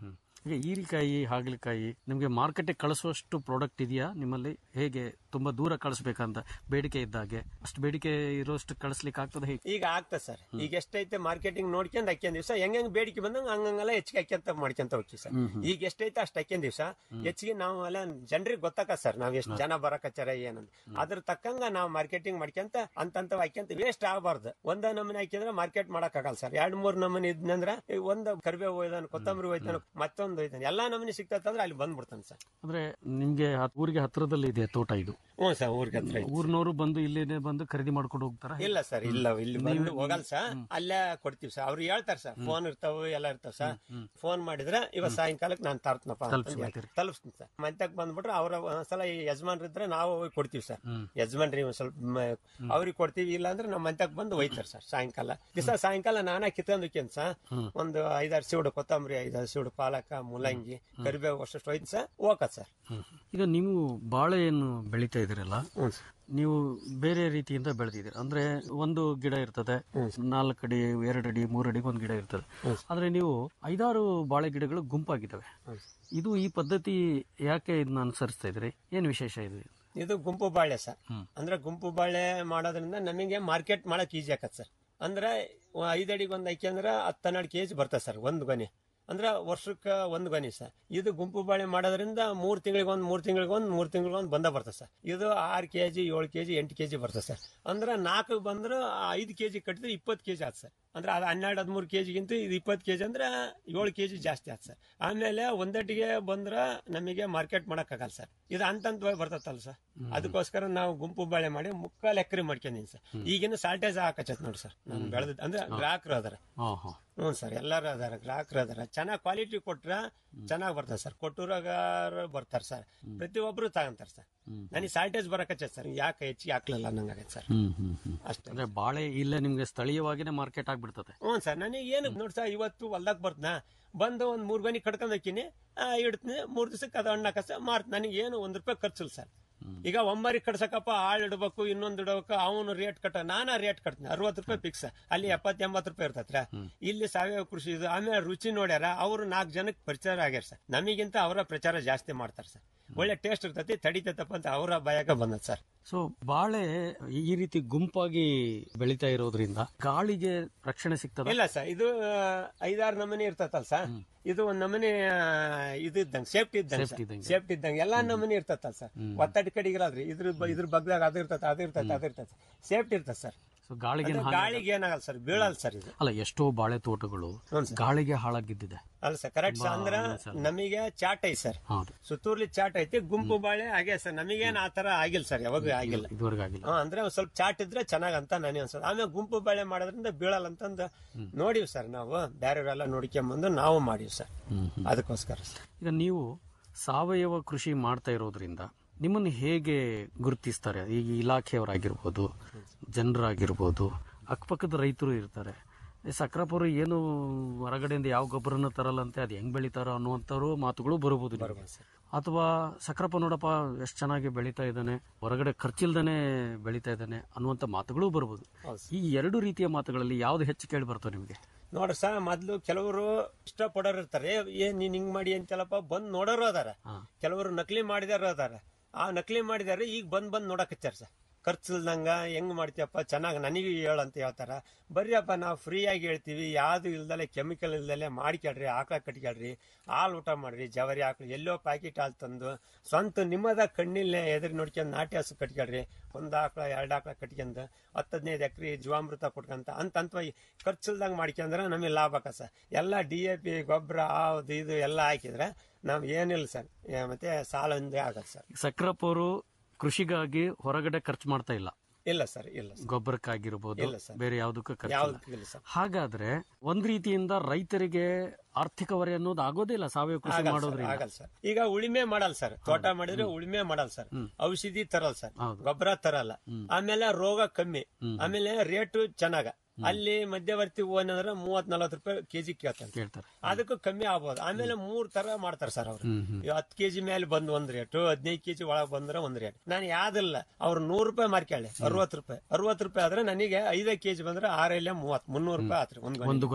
ಈಗ ಹೀರಿಕಾಯಿ ಹಾಗಲಕಾಯಿ ನಿಮಗೆ ಮಾರ್ಕೆಟ್ಗೆ ಕಳಿಸುವಷ್ಟು ಪ್ರಾಡಕ್ಟ್ ಇದೆಯಾ ನಿಮ್ಮಲ್ಲಿ ಹೇಗೆ ತುಂಬಾ ದೂರ ಕಳಿಸ್ಬೇಕಂತ ಬೇಡಿಕೆ ಇದ್ದಾಗೆ ಅಷ್ಟು ಬೇಡಿಕೆ ಇರೋಷ್ಟು ಕಳಿಸ್ಲಿಕ್ಕೆ ಆಗ್ತದೆ ಹೇಗೆ ಈಗ ಆಗ್ತದೆ ಸರ್ ಈಗ ಎಷ್ಟೈತೆ ಮಾರ್ಕೆಟಿಂಗ್ ನೋಡ್ಕೊಂಡ್ ಹಾಕ್ಯಂದಿವ್ ಸರ್ ಹೆಂಗ್ ಬೇಡಿಕೆ ಬಂದಂಗ ಹಂಗಂಗೆಲ್ಲ ಹೆಚ್ಚಿಗೆ ಹಾಕ್ಯಂತ ಮಾಡ್ಕೊಂತ ಹೋಗ್ತೀವಿ ಸರ್ ಹ್ಮ್, ಹ್ಮ್. ಈಗ ಎಷ್ಟೈತೆ ಅಷ್ಟು ಹಾಕ್ಯಂದಿವ್ ಸರ್ ಹೆಚ್ಚಿಗೆ ನಾವು ಎಲ್ಲ ಜನರಿಗೆ ಗೊತ್ತಾಕ ಸರ್ ನಾವ್ ಎಷ್ಟು ಜನ ಬರಕಚ್ಚಾರ ಏನಂತ ಅದ್ರ ತಕ್ಕಂಗ ನಾವು ಮಾರ್ಕೆಟಿಂಗ್ ಮಾಡ್ಕೊಂತ ಅಂತಂತ ಹಾಕ್ಯಂತ ವೇಸ್ಟ್ ಆಗಬಾರ್ದು ಒಂದ ನಮೂನೆ ಹಾಕಿದ್ರೆ ಮಾರ್ಕೆಟ್ ಮಾಡಕ್ ಆಗಲ್ಲ ಸರ್ ಎರಡ್ ಮೂರ್ ನಮೂನೆ ಇದ್ನಂದ್ರ ಈ ಒಂದ್ ಕರಿಬೇವು ಒಯ್ದಾನ ಕೊತ್ತಂಬರಿ ಒಯ್ದಾನ ಮತ್ತೊಂದು ಒಯ್ದಾನ ಎಲ್ಲಾ ನಮೂನೆ ಸಿಕ್ತಂದ್ರೆ ಅಲ್ಲಿ ಬಂದ್ಬಿಡ್ತಾನೆ ಸರ್ ಅಂದ್ರೆ ನಿಮ್ಗೆ ಹತ್- ಊರಿಗೆ ಹತ್ರದಲ್ಲಿ ಇದೆ ತೋಟ ಇದು ಹ್ಞೂ ಸರ್ ಊರಿಗೆ ಹತ್ರ ಐತೆ. ಊರ್ನವರು ಬಂದು ಇಲ್ಲಿನೇ ಬಂದು ಖರೀದಿ ಮಾಡ್ಕೊಂಡು ಹೋಗ್ತಾರ ಇಲ್ಲ ಸರ್ ಇಲ್ಲ ಇಲ್ಲಿ ಬಂದು ಹೋಗಲ್ಲ ಸರ್ ಅಲ್ಲೇ ಕೊಡ್ತೀವಿ ಸರ್ ಅವ್ರು ಹೇಳ್ತಾರ ಸರ್ ಫೋನ್ ಇರ್ತಾವ ಎಲ್ಲ ಇರ್ತಾವ ಸರ್ ಫೋನ್ ಮಾಡಿದ್ರೆ ಇವತ್ ಸಾಯಂಕಾಲಕ್ಕೆ ನಾನು ತರ್ತನಪ್ಪ ಅಂತ ತಲುಪಿಸ್ಬಿಡ್ತೀರಿ. ಹೇಳಿ ತಲುಪಿಸ್ತೀನಿ ಸರ್ ಮಂತಕ್ ಬಂದ್ಬಿಟ್ರೆ ಅವ್ರ ಒಂದ್ಸಲ ಈ ಯಜಮಾನ್ರು ಇದ್ರೆ ನಾವು ಹೋಗಿ ಕೊಡ್ತೀವಿ ಸರ್ ಯಜಮಾನ್ರಿ ಒಂದ್ ಸ್ವಲ್ಪ ಮ- ಅವ್ರಿಗೆ ಕೊಡ್ತೀವಿ ಇಲ್ಲ ಅಂದ್ರೆ ನಮ್ಮ ಮಂತಕ್ ಬಂದು ಒಯ್ತಾರ ಸರ್ ಸಾಯಂಕಾಲ ದಿವಸ ಸಾಯಂಕಾಲ ನಾನಾ ಕಿತ್ತಂದಕ್ಕೇನ್ ಸರ್ ಒಂದು ಐದಾರು ಸಿವಡು ಕೊತ್ತಂಬರಿ ಐದಾರು ಸಿವಡು ಪಾಲಕ ಮುಲ್ಲಂಗಿ ಕರಿಬೇವು ಅಷ್ಟು ಒಯ್ತು ಸರ್ ಹೋಗತ್ ಸರ್ ಈಗ ನೀವು ಬಾಳೆಯನ್ನು ಬೆಳಿತಾ ಇದ್ದೀರಲ್ಲ ನೀವು ಬೇರೆ ರೀತಿಯಿಂದ ಬೆಳೆದಿದ್ದೀರಿ ಅಂದ್ರೆ ಒಂದು ಗಿಡ ಇರ್ತದೆ ನಾಲ್ಕು ಅಡಿ ಎರಡು ಅಡಿ ಮೂರು ಅಡಿಗೆ ಒಂದು ಗಿಡ ಇರ್ತದೆ ಆದ್ರೆ ನೀವು ಐದಾರು ಬಾಳೆ ಗಿಡಗಳು ಗುಂಪಾಗಿದ್ದಾವೆ ಇದು ಈ ಪದ್ಧತಿ ಯಾಕೆ ಇದನ್ನ ಅನುಸರಿಸ್ತಾ ಇದ್ರಿ ಏನ್ ವಿಶೇಷ ಇದು ಇದು ಗುಂಪು ಬಾಳೆ ಸರ್ ಅಂದ್ರೆ ಗುಂಪು ಬಾಳೆ ಮಾಡೋದ್ರಿಂದ ನಮಗೆ ಮಾರ್ಕೆಟ್ ಮಾಡಕ್ ಈಜಿ ಆಕತ್ ಸರ್ ಅಂದ್ರೆ ಐದು ಅಡಿಗೆ ಒಂದು ಐಕೆ ಅಂದ್ರೆ ಹತ್ತು ಹನ್ನೆರಡು ಕೆಜಿ ಬರ್ತದೆ ಸರ್ ಒಂದು ಗೊನೆ ಅಂದ್ರೆ ವರ್ಷಕ್ಕೆ ಒಂದು ಗೊನೆ ಸರ್ ಇದು ಗುಂಪು ಬಾಳೆ ಮಾಡೋದ್ರಿಂದ ಮೂರ್ ತಿಂಗಳಿಗೆ ಒಂದು ಮೂರ್ ತಿಂಗಳಿಗೆ ಒಂದು ಮೂರ್ ತಿಂಗಳಿಗೆ ಒಂದು ಬಂದ ಬರ್ತದೆ ಸರ್ ಇದು ಆರು ಕೆಜಿ ಏಳು ಕೆಜಿ ಎಂಟು ಕೆಜಿ ಬರ್ತದೆ ಸರ್ ಅಂದ್ರೆ ನಾಲ್ಕು ಬಂದ್ರೆ ಐದು ಕೆಜಿ ಕಟ್ಟಿದ್ರೆ ಇಪ್ಪತ್ತು ಕೆಜಿ ಆತ್ ಸರ್ ಅಂದ್ರೆ ಅದು ಹನ್ನೆರಡು ಹದಿಮೂರು ಕೆಜಿಗಿಂತ ಇದು ಇಪ್ಪತ್ತು ಕೆಜಿ ಅಂದ್ರೆ ಏಳು ಕೆಜಿ ಜಾಸ್ತಿ ಆತ್ ಸರ್ ಆಮೇಲೆ ಒಂದಟ್ಟಿಗೆ ಬಂದ್ರೆ ನಮಗೆ ಮಾರ್ಕೆಟ್ ಆಗಲ್ಲ ಸರ್ ಇದು ಅಂತಂತವಾಗಿ ಬರ್ತತ್ತಲ್ಲ ಸರ್ ಅದಕ್ಕೋಸ್ಕರ ನಾವು ಗುಂಪು ಬಾಳೆ ಮಾಡಿ ಮುಕ್ಕಾಲು ಎಕರೆ ಮಾಡ್ಕೊಂಡಿನಿ ಸರ್ ಈಗಿನ ಸಾಲ್ಟೇಜ್ ಹಾಕಚ್ಚತ್ ನೋಡಿ ಸರ್ ನಾನು ಬೆಳೆದ ಅಂದ್ರೆ ಗ್ರಾಹಕರು ಅದಾರ ಹಾ ಹಾ ಹ್ಞೂ ಸರ್ ಎಲ್ಲರೂ ಅದಾರ ಗ್ರಾಹಕರು ಅದಾರ ಚೆನ್ನಾಗಿ ಕ್ವಾಲಿಟಿ ಕೊಟ್ರ ಚೆನ್ನಾಗಿ ಬರ್ತದೆ ಸರ್ ಕೊಟ್ಟೂರಾಗ ಬರ್ತಾರೆ ಸರ್ ಪ್ರತಿಯೊಬ್ರು ತಗೊಂತಾರೆ ಸರ್ ನನಗೆ ಸಾಲ್ಟೇಜ್ ಬರಕಚ್ಚತ್ ಸರ್ ಯಾಕೆ ಹೆಚ್ಚಿಗೆ ಹಾಕ್ಲಿಲ್ಲ ನಂಗಾಗತ್ತೆ ಸರ್ ಹ್ಮ್ ಹ್ಮ್ ಹ್ಮ್ ಅಷ್ಟೇ ಅಂದ್ರೆ ಬಾಳೆ ಇಲ್ಲೇ ನಿಮ್ಗೆ ಸ್ಥಳೀಯವಾಗಿನೇ ಮಾರ್ಕೆಟ್ ಆಗ್ಬಿಡ್ತದೆ ಹ್ಞೂ ಸರ್ ನನಗೆ ಏನು ನೋಡಿ ಸರ್ ಇವತ್ತು ಹೊಲ್ದಾಗ ಬರ್ತನ ಬಂದು ಒಂದು ಮೂರು ಗನಿ ಕಡ್ಕೊಂಡ್ ಹೋಗ್ತೀನಿ ಇಡ್ತೀನಿ ಮೂರು ದಿವಸಕ್ಕೆ ಅದು ಹಣ್ಣು ಹಾಕಸ ಮಾರ್ತ್ ನನಗೆ ಏನು ಒಂದು ರೂಪಾಯಿ ಖರ್ಚಿಲ್ಲ ಸರ್ ಈಗ ಒಂಬರಿ ಕಡ್ಸಕಪ್ಪ ಆಳ್ ಇಡ್ಬೇಕು ಇನ್ನೊಂದು ಇಡಬೇಕು ಅವನು ರೇಟ್ ಕಟ್ಟ ನಾನಾ ರೇಟ್ ಕಟ್ತೀನಿ ಅರವತ್ತು ರೂಪಾಯಿ ಫಿಕ್ಸ್ ಅಲ್ಲಿ ಎಪ್ಪತ್ ಎಂಬತ್ತು ರೂಪಾಯಿ ಇರ್ತತ್ರ ಇಲ್ಲಿ ಸಾವಯವ ಕೃಷಿ ಇದು ಆಮೇಲೆ ರುಚಿ ನೋಡ್ಯಾರ ಅವ್ರು ನಾಲ್ಕು ಜನಕ್ಕೆ ಪ್ರಚಾರ ಆಗ್ಯಾರ ಸರ್ ನಮಗಿಂತ ಅವರ ಪ್ರಚಾರ ಜಾಸ್ತಿ ಮಾಡ್ತಾರೆ ಸರ್ ಒಳ್ಳೆ ಟೇಸ್ಟ್ ಇರ್ತೈತಿ ತಡಿತೈತಪ್ಪ ಅಂತ ಅವರ ಭಯಕ ಬಂದದ ಸರ್ ಸೊ ಬಾಳೆ ಈ ರೀತಿ ಗುಂಪಾಗಿ ಬೆಳಿತಾ ಇರೋದ್ರಿಂದ ಗಾಳಿಗೆ ರಕ್ಷಣೆ ಸಿಗ್ತದ ಇಲ್ಲ ಸರ್ ಇದು ಐದಾರು ನಮೂನಿ ಇರ್ತತಲ್ಲ ಸರ್ ಇದು ಒಂದ್ ನಮೂನಿ ಆ, ಇದು ಇದ್ದಂಗೆ ಸೇಫ್ಟಿ ಇದ್ದಂಗೆ Safety ಇದ್ದಂಗೆ. ಸೇಫ್ಟಿ ಇದ್ದಂಗೆ ಎಲ್ಲಾ ನಮೂನಿ ಇರ್ತತಲ್ಲ ಸರ್ ಒತ್ತಡ ಕಡೆಗಿರಲ್ರಿ ಇದ್ರ ಬ- ಇದ್ರ ಬಗ್ದಾಗ ಅದು ಇರ್ತೈತೆ ಅದು ಇರ್ತೈತೆ ಅದು ಇರ್ತೈತೆ ಸೇಫ್ಟಿ ಇರ್ತದೆ ಸರ್ ಸೊ ಗಾಳಿಗೆ ಅಂದ್ರೆ ಗಾಳಿಗೆ ಏನಾಗಲ್ಲ ಸರ್ ಬೀಳಲ್ಲ ಸರ್ ಇದು ಅಲ್ಲ ಎಷ್ಟೋ ಬಾಳೆ ತೋಟಗಳು ಗಾಳಿಗೆ ಹಾಳಾಗಿದ್ದಿದೆ ಅಲ್ಲ ಸರ್ ಕರೆಕ್ಟ್ ಸರ್ ಅಂದ್ರ ನಮಗೆ ಚಾಟ್ ಐತಿ ಸರ್ ಹೌದು ಸುತ್ತೂರ್ಲಿ ಚಾಟ್ ಐತಿ ಗುಂಪು ಬಾಳೆ ಹಾಗೆ ಸರ್ ನಮಗೇನ್ ಆ ತರ ಆಗಿಲ್ಲ ಸರ್ ಯಾವಾಗ ಆಗಿಲ್ಲ ಇದುವರೆಗೆ ಆಗಿಲ್ಲ ಹಾ, ಅಂದ್ರೆ ಒಂದ್ ಸ್ವಲ್ಪ ಚಾಟ್ ಇದ್ರೆ ಚೆನ್ನಾಗ್ ಅಂತ ನನಗೆ ಅನ್ಸೋದು ಆಮೇಲೆ ಗುಂಪು ಬಾಳೆ ಮಾಡೋದ್ರಿಂದ ಬೀಳಲ್ಲ ಅಂತಂದು ನೋಡಿವಿ ಸರ್ ನಾವು ಬೇರೆಯವರೆಲ್ಲ ನೋಡ್ಕೊಂಬಂದು ನಾವು ಮಾಡಿವಿ ಸರ್ ಅದಕ್ಕೋಸ್ಕರ ಸರ್ ಈಗ ನೀವು ಸಾವಯವ ಕೃಷಿ ಮಾಡ್ತಾ ಇರೋದ್ರಿಂದ ನಿಮ್ಮನ್ನು ಹೇಗೆ ಗುರುತಿಸ್ತಾರೆ ಈಗ ಇಲಾಖೆಯವರಾಗಿರ್ಬೋದು ಜನರಾಗಿರ್ಬೋದು ಅಕ್ಕಪಕ್ಕದ ರೈತರು ಇರ್ತಾರೆ ಈ ಸಕ್ರಾಪುರ ಏನು ಹೊರಗಡೆಯಿಂದ ಯಾವ ಗೊಬ್ಬರನ ತರಲ್ಲಂತೆ ಅದು ಹೆಂಗ್ ಬೆಳಿತಾರ ಅನ್ನುವಂಥವ್ರು ಮಾತುಗಳು ಬರಬಹುದು ನಿಮಗೆ. ಅಥವಾ ಸಕ್ರಪ್ಪ ನೋಡಪ್ಪ ಎಷ್ಟು ಚೆನ್ನಾಗಿ ಬೆಳೀತಾ ಇದ್ದಾನೆ ಹೊರಗಡೆ ಖರ್ಚಿಲ್ದೇನೆ ಬೆಳೀತಾ ಇದ್ದಾನೆ ಅನ್ನುವಂಥ ಮಾತುಗಳು ಬರ್ಬೋದು ಈ ಎರಡು ರೀತಿಯ ಮಾತುಗಳಲ್ಲಿ ಯಾವ್ದು ಹೆಚ್ಚು ಕೇಳಿ ಬರ್ತವೆ ನಿಮಗೆ ನೋಡ್ರಿ ಸರ್ ಮೊದ್ಲು ಕೆಲವರು ಇಷ್ಟಪಡೋರು ಇರ್ತಾರೆ ಏ, ಏನ್ ನೀನ್ ಹಿಂಗ್ ಮಾಡಿ ಅಂತಲ್ಲಪ್ಪ ಬಂದ್ ನೋಡೋರು ಅದಾರ ಕೆಲವರು ನಕಲಿ ಮಾಡಿದಾರ ಅದಾರ ಆ ನಕಲಿ ಮಾಡಿದಾರೆ ಈಗ ಬಂದ್ ಬಂದ್ ನೋಡಕತ್ತಾರ ಸರ್ ಖರ್ಚಿಲ್ದಂಗ ಹೆಂಗ್ ಮಾಡ್ತೀಯಪ್ಪ ಚೆನ್ನಾಗಿ ನನಗೆ ಹೇಳಂತ ಹೇಳ್ತಾರ ಬರ್ರಿಯಪ್ಪ ನಾವು ಫ್ರೀಯಾಗಿ ಹೇಳ್ತೀವಿ ಯಾವ್ದು ಇಲ್ದಲೆ ಕೆಮಿಕಲ್ ಇಲ್ದಲೆ ಮಾಡ್ಕೊಳ್ರಿ ಆಕಳ ಕಟ್ಕೊಳ್ರಿ ಹಾಲು ಊಟ ಮಾಡ್ರಿ ಜವರಿ ಹಾಕ್ರಿ ಎಲ್ಲೋ ಪ್ಯಾಕೆಟ್ ಹಾಲು ತಂದು ಸ್ವಂತ ನಿಮ್ಮದ ಕಣ್ಣಿಲ್ಲೇ ಎದುರು ನೋಡ್ಕೊಂಡು ನಾಟಿ ಹಸು ಕಟ್ಕೊಳ್ರಿ ಒಂದ್ ಆಕಳ ಎರಡು ಆಕಳ ಕಟ್ಕೊಂಡ್ ಹತ್ತು ಹದಿನೈದು ಎಕರೆ ಜೀವಾಮೃತ ಕೊಟ್ಕೊಂತ ಅಂತ ಅಂತವಾಗಿ ಖರ್ಚಿಲ್ದಂಗೆ ಮಾಡ್ಕೊಂಡ್ರೆ ನಮಗೆ ಲಾಭ ಆಕ ಸರ್ ಎಲ್ಲ ಡಿ ಎ ಪಿ ಗೊಬ್ಬರ ಅದು ಇದು ಎಲ್ಲ ಹಾಕಿದ್ರೆ ನಮ್ಗೆ ಏನಿಲ್ಲ ಸರ್ ಏ, ಮತ್ತೆ ಸಾಲಂದೇ ಆಗತ್ತೆ ಸರ್ ಸಕ್ರಪ್ಪವರು ಕೃಷಿಗಾಗಿ ಹೊರಗಡೆ ಖರ್ಚು ಮಾಡ್ತಾ ಇಲ್ಲ ಇಲ್ಲ ಸರ್ ಇಲ್ಲ ಸರ್ ಗೊಬ್ಬರಕ್ಕಾಗಿರ್ಬೋದು ಇಲ್ಲ ಸರ್. ಬೇರೆ ಯಾವುದಕ್ಕೂ ಖರ್ಚು ಯಾವ್ದಕ್ಕೂ ಇಲ್ಲ ಸರ್. ಹಾಗಾದ್ರೆ ಒಂದ್ ರೀತಿಯಿಂದ ರೈತರಿಗೆ ಆರ್ಥಿಕ ಹೊರೆ ಅನ್ನೋದು ಆಗೋದಿಲ್ಲ ಸಾವಯವ ಕೃಷಿ ಆಗಲ್ಲ ಸರ್, ಮಾಡೋದ್ರಿಂದ ಆಗಲ್ಲ ಸರ್ ಈಗ ಉಳಿಮೆ ಮಾಡಲ್ಲ ಸರ್ ತೋಟ ಮಾಡಿದ್ರೆ ಉಳಿಮೆ ಮಾಡಲ್ಲ ಸರ್ ಔಷಧಿ ತರಲ್ಲ ಸರ್ ಗೊಬ್ಬರ ತರಲ್ಲ ಆಮೇಲೆ ರೋಗ ಕಮ್ಮಿ ಆಮೇಲೆ ರೇಟು ಚೆನ್ನಾಗ ಅಲ್ಲಿ ಮಧ್ಯವರ್ತಿ ಏನಂದ್ರೆ ಮೂವತ್ ನಲ್ವತ್ತು ರೂಪಾಯಿ ಕೆಜಿ ಕೇಳ್ತಾನೆ ಕೇಳ್ತಾರೆ ಅದಕ್ಕೂ ಕಮ್ಮಿ ಆಗ್ಬೋದು ಆಮೇಲೆ ಮೂರ್ ತರ ಮಾಡ್ತಾರೆ ಸರ್ ಅವ್ರು ಹತ್ತು ಕೆಜಿ ಮೇಲೆ ಬಂದ್ ಒಂದ್ ರೇಟು ಹದಿನೈದು ಕೆಜಿ ಒಳಗ್ ಬಂದ್ರೆ ಒಂದ್ ರೇಟ್ ನಾನು ಯಾವ್ದಿಲ್ಲ ಅವ್ರು ನೂರ್ ರೂಪಾಯಿ ಮಾರ್ಕೊಳ್ಳಿ ಅರವತ್ತು ರೂಪಾಯಿ ಅರವತ್ತು ರೂಪಾಯಿ ಆದ್ರೆ ನನಗೆ ಐದೇ ಕೆಜಿ ಬಂದ್ರೆ ಆರಲ್ಲೇ ಮೂವತ್ ಮುನ್ನೂರು ರೂಪಾಯಿ ಆತ್ರಿ ಒಂದ್ ಗೊನೆ. ಒಂದು ಕೊನೆಗೆ